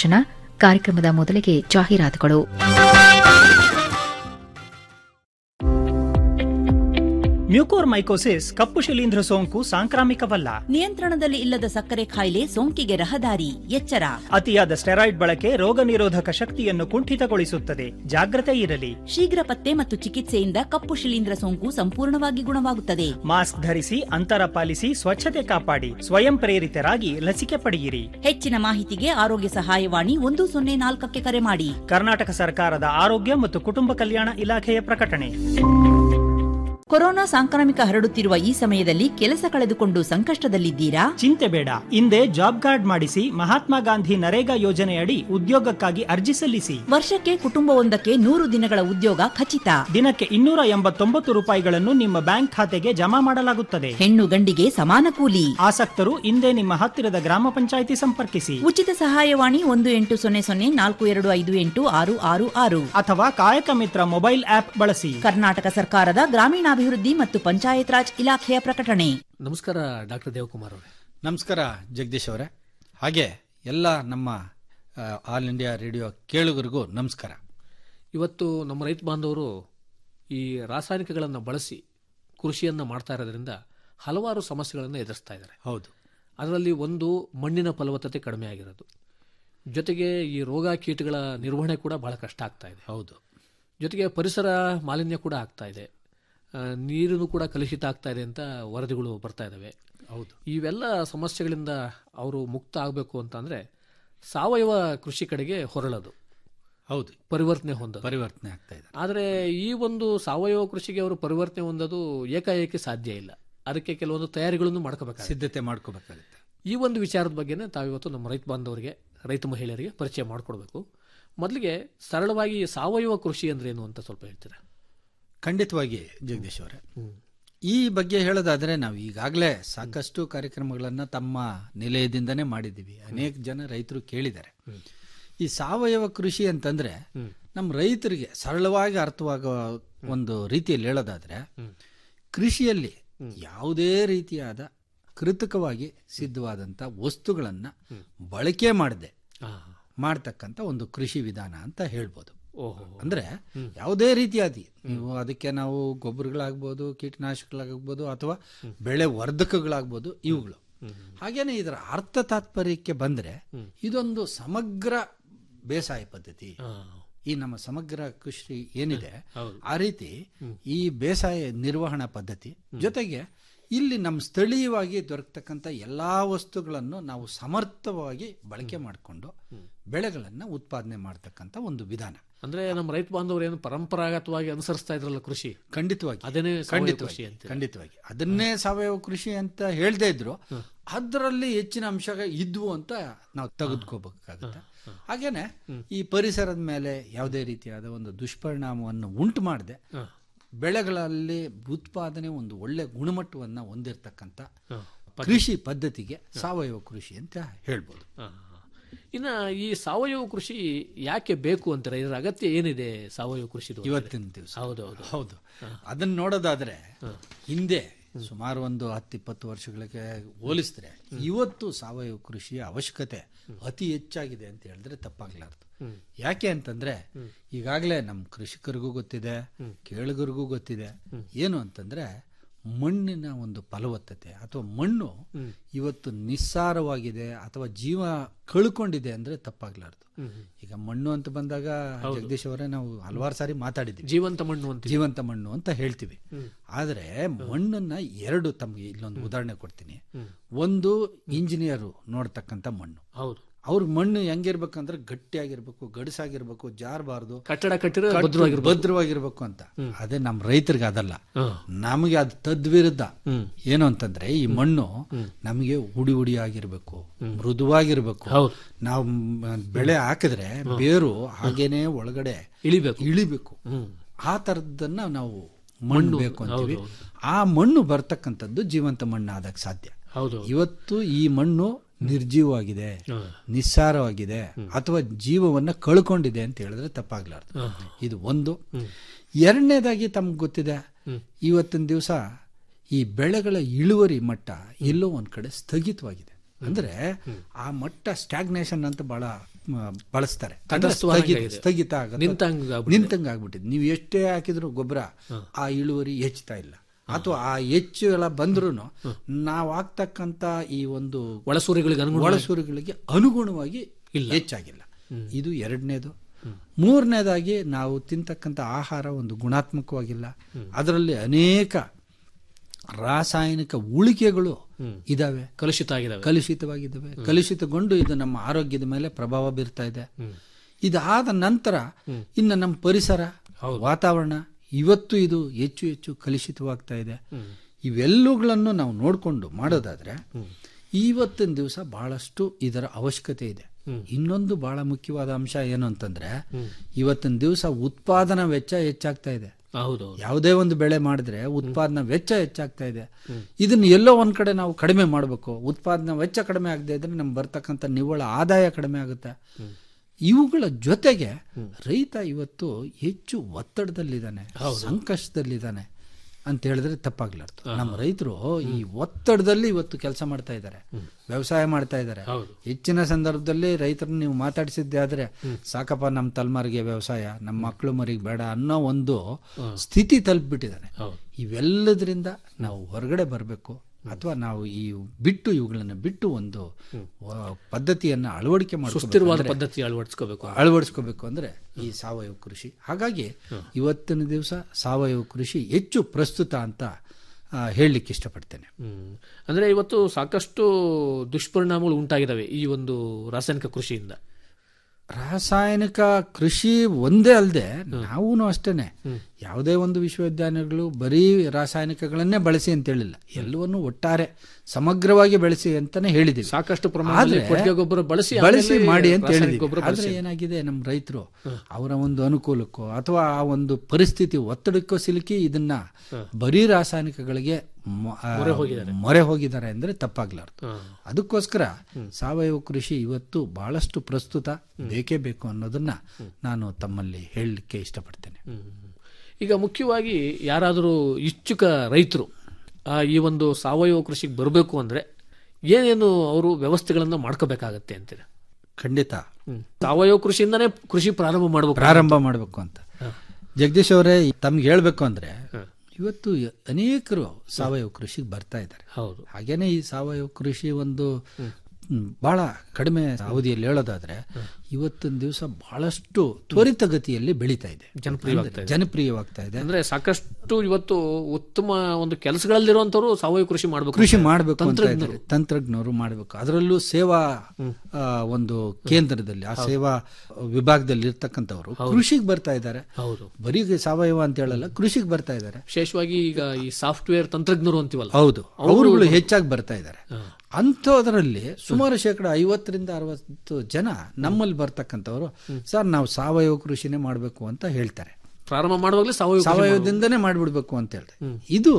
ಮಾರ್ಗದರ್ಶನ ಕಾರ್ಯಕ್ರಮದ ಮೊದಲಿಗೆ ಜಾಹೀರಾತುಗಳು ಮ್ಯೂಕೋರ್ಮೈಕೋಸಿಸ್ ಕಪ್ಪು ಶಿಲೀಂಧ್ರ ಸೋಂಕು ಸಾಂಕ್ರಾಮಿಕವಲ್ಲ ನಿಯಂತ್ರಣದಲ್ಲಿ ಇಲ್ಲದ ಸಕ್ಕರೆ ಕಾಯಿಲೆ ಸೋಂಕಿಗೆ ರಹದಾರಿ ಎಚ್ಚರ ಅತಿಯಾದ ಸ್ಟೆರಾಯ್ಡ್ ಬಳಕೆ ರೋಗ ನಿರೋಧಕ ಶಕ್ತಿಯನ್ನು ಕುಂಠಿತಗೊಳಿಸುತ್ತದೆ ಜಾಗ್ರತೆ ಇರಲಿ ಶೀಘ್ರ ಪತ್ತೆ ಮತ್ತು ಚಿಕಿತ್ಸೆಯಿಂದ ಕಪ್ಪು ಶಿಲೀಂಧ್ರ ಸೋಂಕು ಸಂಪೂರ್ಣವಾಗಿ ಗುಣವಾಗುತ್ತದೆ ಮಾಸ್ಕ್ ಧರಿಸಿ ಅಂತರ ಪಾಲಿಸಿ ಸ್ವಚ್ಛತೆ ಕಾಪಾಡಿ ಸ್ವಯಂ ಪ್ರೇರಿತರಾಗಿ ಲಸಿಕೆ ಪಡೆಯಿರಿ ಹೆಚ್ಚಿನ ಮಾಹಿತಿಗೆ ಆರೋಗ್ಯ ಸಹಾಯವಾಣಿ ಒಂದು ಸೊನ್ನೆ ನಾಲ್ಕಕ್ಕೆ ಕರೆ ಮಾಡಿ ಕರ್ನಾಟಕ ಸರ್ಕಾರದ ಆರೋಗ್ಯ ಮತ್ತು ಕುಟುಂಬ ಕಲ್ಯಾಣ ಇಲಾಖೆಯ ಪ್ರಕಟಣೆ ಕೊರೋನಾ ಸಾಂಕ್ರಾಮಿಕ ಹರಡುತ್ತಿರುವ ಈ ಸಮಯದಲ್ಲಿ ಕೆಲಸ ಕಳೆದುಕೊಂಡು ಸಂಕಷ್ಟದಲ್ಲಿದ್ದೀರಾ ಚಿಂತೆ ಬೇಡ ಹಿಂದೆ ಜಾಬ್ ಕಾರ್ಡ್ ಮಾಡಿಸಿ ಮಹಾತ್ಮ ಗಾಂಧಿ ನರೇಗಾ ಯೋಜನೆಯಡಿ ಉದ್ಯೋಗಕ್ಕಾಗಿ ಅರ್ಜಿ ಸಲ್ಲಿಸಿ ವರ್ಷಕ್ಕೆ ಕುಟುಂಬವೊಂದಕ್ಕೆ ನೂರು ದಿನಗಳ ಉದ್ಯೋಗ ಖಚಿತ ದಿನಕ್ಕೆ ಇನ್ನೂರ ಎಂಬತ್ತೊಂಬತ್ತು ರೂಪಾಯಿಗಳನ್ನು ನಿಮ್ಮ ಬ್ಯಾಂಕ್ ಖಾತೆಗೆ ಜಮಾ ಮಾಡಲಾಗುತ್ತದೆ ಹೆಣ್ಣು ಗಂಡಿಗೆ ಸಮಾನ ಕೂಲಿ ಆಸಕ್ತರು ಹಿಂದೆ ನಿಮ್ಮ ಹತ್ತಿರದ ಗ್ರಾಮ ಪಂಚಾಯಿತಿ ಸಂಪರ್ಕಿಸಿ ಉಚಿತ ಸಹಾಯವಾಣಿ ಒಂದು ಎಂಟು ಸೊನ್ನೆ ಸೊನ್ನೆ ನಾಲ್ಕು ಎರಡು ಐದು ಎಂಟು ಆರು ಆರು ಆರು ಅಥವಾ ಕಾಯಕ ಮಿತ್ರ ಮೊಬೈಲ್ ಆಪ್ ಬಳಸಿ ಕರ್ನಾಟಕ ಸರ್ಕಾರದ ಗ್ರಾಮೀಣಾಭಿವೃದ್ಧಿ ಮತ್ತು ಪಂಚಾಯತ್ ರಾಜ್ ಇಲಾಖೆಯ ಪ್ರಕಟಣೆ ನಮಸ್ಕಾರ ಡಾಕ್ಟರ್ ದೇವಕುಮಾರ್ ಅವರೇ ನಮಸ್ಕಾರ ಜಗದೀಶ್ ಅವರೇ ಹಾಗೆ ಎಲ್ಲ ನಮ್ಮ ಆ, ಆಲ್ ಇಂಡಿಯಾ ರೇಡಿಯೋ ಕೇಳುಗರಿಗೂ ನಮಸ್ಕಾರ ಇವತ್ತು ನಮ್ಮ ರೈತ ಬಾಂಧವರು ಈ ರಾಸಾಯನಿಕಗಳನ್ನು ಬಳಸಿ ಕೃಷಿಯನ್ನು ಮಾಡ್ತಾ ಇರೋದ್ರಿಂದ ಹಲವಾರು ಸಮಸ್ಯೆಗಳನ್ನು ಎದುರಿಸ್ತಾ ಇದ್ದಾರೆ ಹೌದು ಅದರಲ್ಲಿ ಒಂದು ಮಣ್ಣಿನ ಫಲವತ್ತತೆ ಕಡಿಮೆ ಆಗಿರೋದು ಜೊತೆಗೆ ಈ ರೋಗ ಕೀಟಗಳ ನಿರ್ವಹಣೆ ಕೂಡ ಬಹಳ ಕಷ್ಟ ಆಗ್ತಾ ಇದೆ ಹೌದು ಜೊತೆಗೆ ಪರಿಸರ ಮಾಲಿನ್ಯ ಕೂಡ ಆಗ್ತಾ ಇದೆ ಆ, ನೀರಿನೂ ಕೂಡ ಕಲುಷಿತ ಆಗ್ತಾ ಇದೆ ಅಂತ ವರದಿಗಳು ಬರ್ತಾ ಇದ್ದಾವೆ ಹೌದು ಇವೆಲ್ಲ ಸಮಸ್ಯೆಗಳಿಂದ ಅವರು ಮುಕ್ತ ಆಗಬೇಕು ಅಂತಂದ್ರೆ ಸಾವಯವ ಕೃಷಿ ಕಡೆಗೆ ಹೊರಳೋದು ಹೌದು ಪರಿವರ್ತನೆ ಹೊಂದೋದು ಪರಿವರ್ತನೆ ಆಗ್ತಾ ಇದೆ ಆದರೆ ಈ ಒಂದು ಸಾವಯವ ಕೃಷಿಗೆ ಅವರು ಪರಿವರ್ತನೆ ಹೊಂದೋದು ಏಕಾಏಕಿ ಸಾಧ್ಯ ಇಲ್ಲ ಅದಕ್ಕೆ ಕೆಲವೊಂದು ತಯಾರಿಗಳನ್ನು ಮಾಡ್ಕೋಬೇಕಾಗುತ್ತೆ ಸಿದ್ಧತೆ ಮಾಡ್ಕೋಬೇಕಾಗುತ್ತೆ ಈ ಒಂದು ವಿಚಾರದ ಬಗ್ಗೆನೇ ತಾವಿವತ್ತು ನಮ್ಮ ರೈತ ಬಾಂಧವರಿಗೆ ರೈತ ಮಹಿಳೆಯರಿಗೆ ಪರಿಚಯ ಮಾಡಿಕೊಡ್ಬೇಕು ಮೊದಲಿಗೆ ಸರಳವಾಗಿ ಸಾವಯವ ಕೃಷಿ ಅಂದ್ರೆ ಏನು ಅಂತ ಸ್ವಲ್ಪ ಹೇಳ್ತೀರಾ ಖಂಡಿತವಾಗಿ ಜಗದೀಶ್ ಅವರೇ ಈ ಬಗ್ಗೆ ಹೇಳೋದಾದ್ರೆ ನಾವು ಈಗಾಗಲೇ ಸಾಕಷ್ಟು ಕಾರ್ಯಕ್ರಮಗಳನ್ನು ತಮ್ಮ ನಿಲಯದಿಂದನೇ ಮಾಡಿದ್ದೀವಿ ಅನೇಕ ಜನ ರೈತರು ಕೇಳಿದ್ದಾರೆ ಈ ಸಾವಯವ ಕೃಷಿ ಅಂತಂದ್ರೆ ನಮ್ಮ ರೈತರಿಗೆ ಸರಳವಾಗಿ ಅರ್ಥವಾಗೋ ಒಂದು ರೀತಿಯಲ್ಲಿ ಹೇಳೋದಾದ್ರೆ ಕೃಷಿಯಲ್ಲಿ ಯಾವುದೇ ರೀತಿಯಾದ ಕೃತಕವಾಗಿ ಸಿದ್ಧವಾದಂಥ ವಸ್ತುಗಳನ್ನು ಬಳಕೆ ಮಾಡದೆ ಮಾಡ್ತಕ್ಕಂಥ ಒಂದು ಕೃಷಿ ವಿಧಾನ ಅಂತ ಹೇಳ್ಬೋದು ಓಹೋ ಅಂದ್ರೆ ಯಾವುದೇ ರೀತಿಯಾದ ನೀವು ಅದಕ್ಕೆ ನಾವು ಗೊಬ್ಬರಗಳಾಗ್ಬೋದು ಕೀಟನಾಶಕಗಳಾಗ್ಬೋದು ಅಥವಾ ಬೆಳೆ ವರ್ಧಕಗಳಾಗ್ಬೋದು ಇವುಗಳು ಹಾಗೇನೆ ಇದರ ಅರ್ಥ ತಾತ್ಪರ್ಯಕ್ಕೆ ಬಂದ್ರೆ ಇದೊಂದು ಸಮಗ್ರ ಬೇಸಾಯ ಪದ್ಧತಿ ಈ ನಮ್ಮ ಸಮಗ್ರ ಕೃಷಿ ಏನಿದೆ ಆ ರೀತಿ ಈ ಬೇಸಾಯ ನಿರ್ವಹಣಾ ಪದ್ಧತಿ ಜೊತೆಗೆ ಇಲ್ಲಿ ನಮ್ಮ ಸ್ಥಳೀಯವಾಗಿ ದೊರಕತಕ್ಕಂಥ ಎಲ್ಲಾ ವಸ್ತುಗಳನ್ನು ನಾವು ಸಮರ್ಥವಾಗಿ ಬಳಕೆ ಮಾಡಿಕೊಂಡು ಬೆಳೆಗಳನ್ನು ಉತ್ಪಾದನೆ ಮಾಡ್ತಕ್ಕಂಥ ಒಂದು ವಿಧಾನ ಅಂದ್ರೆ ನಮ್ಮ ರೈತ ಬಾಂಧವರು ಏನು ಪರಂಪರಾಗತವಾಗಿ ಅನುಸರಿಸ್ತಾ ಇದ್ರಲ್ಲ ಕೃಷಿ ಖಂಡಿತವಾಗಿ ಅದೇನೇ ಸಾವಯವ ಖಂಡಿತವಾಗಿ ಕೃಷಿ ಅಂತ ಖಂಡಿತವಾಗಿ ಅದನ್ನೇ ಸಾವಯವ ಕೃಷಿ ಅಂತ ಹೇಳ್ದೇ ಇದ್ರು ಅದರಲ್ಲಿ ಹೆಚ್ಚಿನ ಅಂಶ ಇದ್ವು ಅಂತ ನಾವು ತೆಗೆದುಕೋಬೇಕಾಗುತ್ತೆ ಹಾಗೇನೆ ಈ ಪರಿಸರದ ಮೇಲೆ ಯಾವುದೇ ರೀತಿಯಾದ ಒಂದು ದುಷ್ಪರಿಣಾಮವನ್ನು ಉಂಟು ಮಾಡದೆ ಬೆಳೆಗಳಲ್ಲಿ ಉತ್ಪಾದನೆ ಒಂದು ಒಳ್ಳೆ ಗುಣಮಟ್ಟವನ್ನ ಹೊಂದಿರತಕ್ಕಂಥ ಕೃಷಿ ಪದ್ಧತಿಗೆ ಸಾವಯವ ಕೃಷಿ ಅಂತ ಹೇಳ್ಬೋದು ಆ. ಇನ್ನ ಈ ಸಾವಯವ ಕೃಷಿ ಯಾಕೆ ಬೇಕು ಅಂತಾರೆ ಇದರ ಅಗತ್ಯ ಏನಿದೆ ಸಾವಯವ ಕೃಷಿದು ಇವತ್ತಿನ ದಿವಸ ಹೌದೌದು ಹೌದು ಅದನ್ನ ನೋಡೋದಾದ್ರೆ ಹಿಂದೆ ಸುಮಾರು ಒಂದು ಹತ್ತಿಪ್ಪತ್ತು ವರ್ಷಗಳಿಗೆ ಹೋಲಿಸಿದ್ರೆ ಇವತ್ತು ಸಾವಯವ ಕೃಷಿಯ ಅವಶ್ಯಕತೆ ಅತಿ ಹೆಚ್ಚಾಗಿದೆ ಅಂತ ಹೇಳಿದ್ರೆ ತಪ್ಪಾಗ್ಲಾರ್ದು ಯಾಕೆ ಅಂತಂದ್ರೆ ಈಗಾಗಲೇ ನಮ್ಮ ಕೃಷಿಕರಿಗೂ ಗೊತ್ತಿದೆ ಕೇಳುಗರಿಗೂ ಗೊತ್ತಿದೆ ಏನು ಅಂತಂದ್ರೆ ಮಣ್ಣಿನ ಒಂದು ಫಲವತ್ತತೆ ಅಥವಾ ಮಣ್ಣು ಇವತ್ತು ನಿಸ್ಸಾರವಾಗಿದೆ ಅಥವಾ ಜೀವ ಕಳ್ಕೊಂಡಿದೆ ಅಂದ್ರೆ ತಪ್ಪಾಗ್ಲಾರ್ದು ಈಗ ಮಣ್ಣು ಅಂತ ಬಂದಾಗ ಜಗದೀಶ್ ಅವರೇ ನಾವು ಹಲವಾರು ಸಾರಿ ಮಾತಾಡಿದ್ದೀವಿ ಜೀವಂತ ಮಣ್ಣು ಅಂತ ಜೀವಂತ ಮಣ್ಣು ಅಂತ ಹೇಳ್ತೀವಿ ಆದರೆ ಮಣ್ಣನ್ನ ಎರಡು ತಮಗೆ ಇಲ್ಲೊಂದು ಉದಾಹರಣೆ ಕೊಡ್ತೀನಿ ಒಂದು ಇಂಜಿನಿಯರ್ ನೋಡ್ತಕ್ಕಂಥ ಮಣ್ಣು ಹೌದು ಅವ್ರ ಮಣ್ಣು ಹೆಂಗಿರ್ಬೇಕಂದ್ರೆ ಗಟ್ಟಿಯಾಗಿರ್ಬೇಕು ಗಡಸಾಗಿರ್ಬೇಕು ಜಾರಬಾರ್ದು ಕಟ್ಟಡ ಕಟ್ಟಿರೋ ಕಟ್ಟು- ಭದ್ರವಾಗಿರ್ಬೇಕು. ಭದ್ರವಾಗಿರ್ಬೇಕು ಅಂತ ಅದೇ ನಮ್ಮ ರೈತರಿಗೆ ಅದಲ್ಲ ಹಾ. ನಮಗೆ ಅದು ತದ್ವಿರುದ್ಧ ಏನು ಅಂತಂದ್ರೆ ಈ ಮಣ್ಣು ನಮಗೆ ಉಡಿ ಉಡಿ ಆಗಿರ್ಬೇಕು ಮೃದುವಾಗಿರ್ಬೇಕು ಹೌದು. ನಾವು ಮ್, ಬೆಳೆ ಹಾಕಿದ್ರೆ ಬೇರು ಹಾಗೇನೆ ಒಳಗಡೆ ಇಳಿಬೇಕು ಇಳಿಬೇಕು ಆ ತರದನ್ನ ನಾವು ಮಣ್ಣು ಬೇಕು ಅಂತೀವಿ ಆ ಮಣ್ಣು ಬರ್ತಕ್ಕಂಥದ್ದು ಜೀವಂತ ಮಣ್ಣು ಆದಾಗ ಸಾಧ್ಯ ಹೌದು ಇವತ್ತು ಈ ಮಣ್ಣು ನಿರ್ಜೀವವಾಗಿದೆ ನಿಸ್ಸಾರವಾಗಿದೆ ಅಥವಾ ಜೀವವನ್ನ ಕಳ್ಕೊಂಡಿದೆ ಅಂತ ಹೇಳಿದ್ರೆ ತಪ್ಪಾಗ್ಲಾರ್ದು ಇದು ಒಂದು ಎರಡನೇದಾಗಿ ತಮ್ಗೆ ಗೊತ್ತಿದೆ ಇವತ್ತಿನ ದಿವಸ ಈ ಬೆಳೆಗಳ ಇಳುವರಿ ಮಟ್ಟ ಎಲ್ಲೋ ಒಂದ್ ಕಡೆ ಸ್ಥಗಿತವಾಗಿದೆ ಅಂದ್ರೆ ಆ ಮಟ್ಟ ಸ್ಟಾಗ್ನೇಷನ್ ಅಂತ ಬಹಳ ಮ, ಬಳಸ್ತಾರೆ ಅಂದ್ರೆ ತಟಸ್ಥವಾದಂಗೆ ಸ್ಥಗಿತ ಇದೆ. ಸ್ಥಗಿತ ಆಗುತ್ತೆ. ನಿಂತಂಗ್ ಆಗ್ಬಿಟ್ಟಿದೆ. ನಿಂತಂಗ್ ಆಗ್ಬಿಟ್ಟಿದೆ ನೀವು ಎಷ್ಟೇ ಹಾಕಿದ್ರು ಗೊಬ್ಬರ ಆ ಇಳುವರಿ ಹೆಚ್ಚುತ್ತಾ ಇಲ್ಲ ಅಥವಾ ಆ ಹೆಚ್ಚು ಎಲ್ಲ ಬಂದ್ರೂ ನಾವು ಹಾಕ್ತಕ್ಕಂತ ಈ ಒಂದು ಒಳಸೂರಿಗಳಿಗೆ ಅನುಗುಣ ಒಳಸೂರುಗಳಿಗೆ ಅನುಗುಣವಾಗಿ ಹೆಚ್ಚಾಗಿಲ್ಲ ಇದು ಎರಡನೇದು ಮೂರನೇದಾಗಿ ನಾವು ತಿಂತಕ್ಕಂಥ ಆಹಾರ ಒಂದು ಗುಣಾತ್ಮಕವಾಗಿಲ್ಲ ಅದರಲ್ಲಿ ಅನೇಕ ರಾಸಾಯನಿಕ ಉಳಿಕೆಗಳು ಇದಾವೆ ಕಲುಷಿತ ಆಗಿದಾವೆ ಕಲುಷಿತವಾಗಿದ್ದಾವೆ ಕಲುಷಿತಗೊಂಡು ಇದು ನಮ್ಮ ಆರೋಗ್ಯದ ಮೇಲೆ ಪ್ರಭಾವ ಬೀರ್ತಾ ಇದೆ ಇದಾದ ನಂತರ ಇನ್ನು ನಮ್ಮ ಪರಿಸರ ವಾತಾವರಣ ಇವತ್ತು ಇದು ಹೆಚ್ಚು ಹೆಚ್ಚು ಕಲುಷಿತವಾಗ್ತಾ ಇದೆ ಇವೆಲ್ಲವುಗಳನ್ನು ನಾವು ನೋಡಿಕೊಂಡು ಮಾಡೋದಾದ್ರೆ ಇವತ್ತಿನ ದಿವಸ ಬಹಳಷ್ಟು ಇದರ ಅವಶ್ಯಕತೆ ಇದೆ ಇನ್ನೊಂದು ಬಹಳ ಮುಖ್ಯವಾದ ಅಂಶ ಏನು ಅಂತಂದ್ರೆ ಇವತ್ತಿನ ದಿವಸ ಉತ್ಪಾದನಾ ವೆಚ್ಚ ಹೆಚ್ಚಾಗ್ತಾ ಇದೆ ಹೌದು ಯಾವುದೇ ಒಂದು ಬೆಳೆ ಮಾಡಿದ್ರೆ ಉತ್ಪಾದನಾ ವೆಚ್ಚ ಹೆಚ್ಚಾಗ್ತಾ ಇದೆ ಇದನ್ನ ಎಲ್ಲೋ ಒಂದ್ ಕಡೆ ನಾವು ಕಡಿಮೆ ಮಾಡಬೇಕು ಉತ್ಪಾದನಾ ವೆಚ್ಚ ಕಡಿಮೆ ಆಗದೆ ಇದ್ರೆ ನಮ್ಗೆ ಬರ್ತಕ್ಕಂಥ ನಿವ್ವಳ ಆದಾಯ ಕಡಿಮೆ ಆಗುತ್ತೆ ಇವುಗಳ ಜೊತೆಗೆ ರೈತ ಇವತ್ತು ಹೆಚ್ಚು ಒತ್ತಡದಲ್ಲಿದ್ದಾನೆ ಸಂಕಷ್ಟದಲ್ಲಿದ್ದಾನೆ ಅಂತ ಹೇಳಿದ್ರೆ ತಪ್ಪಾಗ್ಲಾರ್ದು ನಮ್ಮ ರೈತರು ಈ ಒತ್ತಡದಲ್ಲಿ ಇವತ್ತು ಕೆಲಸ ಮಾಡ್ತಾ ಇದ್ದಾರೆ ವ್ಯವಸಾಯ ಮಾಡ್ತಾ ಇದ್ದಾರೆ ಹೆಚ್ಚಿನ ಸಂದರ್ಭದಲ್ಲಿ ರೈತರನ್ನ ನೀವು ಮಾತಾಡಿಸಿದ್ದೆ ಆದ್ರೆ ಸಾಕಪ್ಪ ನಮ್ಮ ತಲೆಮಾರಿಗೆ ವ್ಯವಸಾಯ ನಮ್ಮ ಮಕ್ಕಳು ಮರಿಗೆ ಬೇಡ ಅನ್ನೋ ಒಂದು ಸ್ಥಿತಿ ತಲುಪಿಬಿಟ್ಟಿದ್ದಾನೆ ಇವೆಲ್ಲದರಿಂದ ನಾವು ಹೊರಗಡೆ ಬರಬೇಕು ಅಥವಾ ನಾವು ಈ ಬಿಟ್ಟು ಇವುಗಳನ್ನ ಬಿಟ್ಟು ಒಂದು ವ- ಪದ್ಧತಿಯನ್ನ ಅಳವಡಿಕೆ ಸುಸ್ಥಿರವಾದ ಮಾಡ್ಕೋಬೇಕು ಪದ್ಧತಿ ಅಳವಡಿಸ್ಕೋಬೇಕು ಅಳವಡಿಸ್ಕೋಬೇಕು ಅಂದ್ರೆ ಈ ಸಾವಯವ ಕೃಷಿ ಹಾಗಾಗಿ ಇವತ್ತಿನ ದಿವಸ ಸಾವಯವ ಕೃಷಿ ಹೆಚ್ಚು ಪ್ರಸ್ತುತ ಅಂತ ಆ, ಹೇಳಲಿಕ್ಕೆ ಇಷ್ಟಪಡ್ತೇನೆ ಹ್ಮ್. ಅಂದ್ರೆ ಇವತ್ತು ಸಾಕಷ್ಟು ದುಷ್ಪರಿಣಾಮಗಳು ಉಂಟಾಗಿದ್ದಾವೆ ಈ ಒಂದು ರಾಸಾಯನಿಕ ಕೃಷಿಯಿಂದ ರಾಸಾಯನಿಕ ಕೃಷಿ ಒಂದೇ ಅಲ್ಲದೆ ನಾವೂ ಅಷ್ಟೇನೆ ಯಾವುದೇ ಒಂದು ವಿಶ್ವವಿದ್ಯಾಲಯಗಳು ಬರೀ ರಾಸಾಯನಿಕಗಳನ್ನೇ ಬಳಸಿ ಅಂತ ಹೇಳಿಲ್ಲ ಎಲ್ಲವನ್ನು ಒಟ್ಟಾರೆ ಸಮಗ್ರವಾಗಿ ಬೆಳೆಸಿ ಅಂತಾನೆ ಹೇಳಿದ್ದೀವಿ ಸಾಕಷ್ಟು ಪ್ರಮಾಣದಲ್ಲಿ ಆದ್ರೆ ಕೊಟ್ಟಿಗೆ ಗೊಬ್ಬರ ಬಳಸಿ ಬಳಸಿ ಆಮೇಲೆ ಮಾಡಿ ಅಂತ ರಾಸಾಯನಿಕ ಹೇಳಿದ್ವಿ ಗೊಬ್ಬರ ಆದ್ರೆ ಏನಾಗಿದೆ ನಮ್ಮ ರೈತರು ಅವರ ಒಂದು ಅನುಕೂಲಕ್ಕೋ ಅಥವಾ ಆ ಒಂದು ಪರಿಸ್ಥಿತಿ ಒತ್ತಡಕ್ಕೋ ಸಿಲುಕಿ ಇದನ್ನ ಬರೀ ರಾಸಾಯನಿಕಗಳಿಗೆ ಮ- ಆ, ಮೊರೆ ಹೋಗಿದ್ದಾರೆ ಅಂದ್ರೆ ತಪ್ಪಾಗ್ಲಾರ್ದು ಅದಕ್ಕೋಸ್ಕರ ಸಾವಯವ ಕೃಷಿ ಇವತ್ತು ಬಹಳಷ್ಟು ಪ್ರಸ್ತುತ ಬೇಕೇ ಬೇಕು ಅನ್ನೋದನ್ನ ನಾನು ತಮ್ಮಲ್ಲಿ ಹೇಳಲಿಕ್ಕೆ ಇಷ್ಟಪಡ್ತೇನೆ ಹ್ಮ್. ಈಗ ಮುಖ್ಯವಾಗಿ ಯಾರಾದರೂ ಇಚ್ಛುಕ ರೈತರು ಆ, ಈ ಒಂದು ಸಾವಯವ ಕೃಷಿಗೆ ಬರಬೇಕು ಅಂದ್ರೆ ಏನೇನು ಅವರು ವ್ಯವಸ್ಥೆಗಳನ್ನ ಮಾಡ್ಕೋಬೇಕಾಗತ್ತೆ ಅಂತೀರ ಖಂಡಿತ ಸಾವಯವ ಕೃಷಿಯಿಂದನೇ ಕೃಷಿ ಪ್ರಾರಂಭ ಮಾಡಬೇಕು ಪ್ರಾರಂಭ ಮಾಡಬೇಕು ಅಂತ ಜಗದೀಶ್ ಅವರೇ ತಮ್ಗೆ ಹೇಳ್ಬೇಕು ಅಂದ್ರೆ ಇವತ್ತು ಅನೇಕರು ಸಾವಯವ ಕೃಷಿಗೆ ಬರ್ತಾ ಇದ್ದಾರೆ ಹೌದು ಹಾಗೇನೆ ಈ ಸಾವಯವ ಕೃಷಿ ಒಂದು ಹ್ಮ್, ಬಹಳ ಕಡಿಮೆ ಅವಧಿಯಲ್ಲಿ ಹೇಳೋದಾದ್ರೆ ಇವತ್ತಿನ ದಿವಸ ಬಹಳಷ್ಟು ತ್ವರಿತಗತಿಯಲ್ಲಿ ಬೆಳೀತಾ ಇದೆ ಜನಪ್ರಿಯವಾಗ್ತಾ ಅಂದ್ರೆ ಜನಪ್ರಿಯವಾಗ್ತಾ ಇದೆ ಅಂದ್ರೆ ಸಾಕಷ್ಟು ಇವತ್ತು ಉತ್ತಮ ಒಂದು ಕೆಲಸಗಳಲ್ಲಿರುವಂತವರು ಸಾವಯವ ಕೃಷಿ ಮಾಡಬೇಕು ಕೃಷಿ ಮಾಡಬೇಕು ಅಂತ ಇದ್ದಾರೆ ತಂತ್ರಜ್ಞರು ಮಾಡಬೇಕು ಅದರಲ್ಲೂ ಸೇವಾ ಆ, ಒಂದು ಕೇಂದ್ರದಲ್ಲಿ ಆ ಸೇವಾ ವಿಭಾಗದಲ್ಲಿ ಇರ್ತಕ್ಕಂಥವ್ರು ಕೃಷಿಗೆ ಬರ್ತಾ ಇದ್ದಾರೆ ಹೌದು ಬರೀ ಸಾವಯವ ಅಂತ ಹೇಳಲ್ಲ ಕೃಷಿಗೆ ಬರ್ತಾ ಇದ್ದಾರೆ ವಿಶೇಷವಾಗಿ ಈಗ ಈ ಸಾಫ್ಟ್ವೇರ್ ತಂತ್ರಜ್ಞರು ಅಂತೀವಲ್ಲ ಹೌದು ಅವರುಗಳು ಹೆಚ್ಚಾಗಿ ಬರ್ತಾ ಇದ್ದಾರೆ ಅಂಥದ್ರಲ್ಲಿ ಸುಮಾರು ಶೇಕಡ ಐವತ್ತರಿಂದ ಅರವತ್ತು ಜನ ನಮ್ಮಲ್ಲಿ ಬರ್ತಕ್ಕಂಥವ್ರು ಸರ್ ನಾವು ಸಾವಯವ ಕೃಷಿನೇ ಮಾಡಬೇಕು ಅಂತ ಹೇಳ್ತಾರೆ ಪ್ರಾರಂಭ ಮಾಡುವಾಗಲೇ ಸಾವಯವ ಕೃಷಿ ಸಾವಯವದಿಂದನೇ ಮಾಡ್ಬಿಡ್ಬೇಕು ಅಂತ ಹೇಳ್ತಾರೆ ಇದು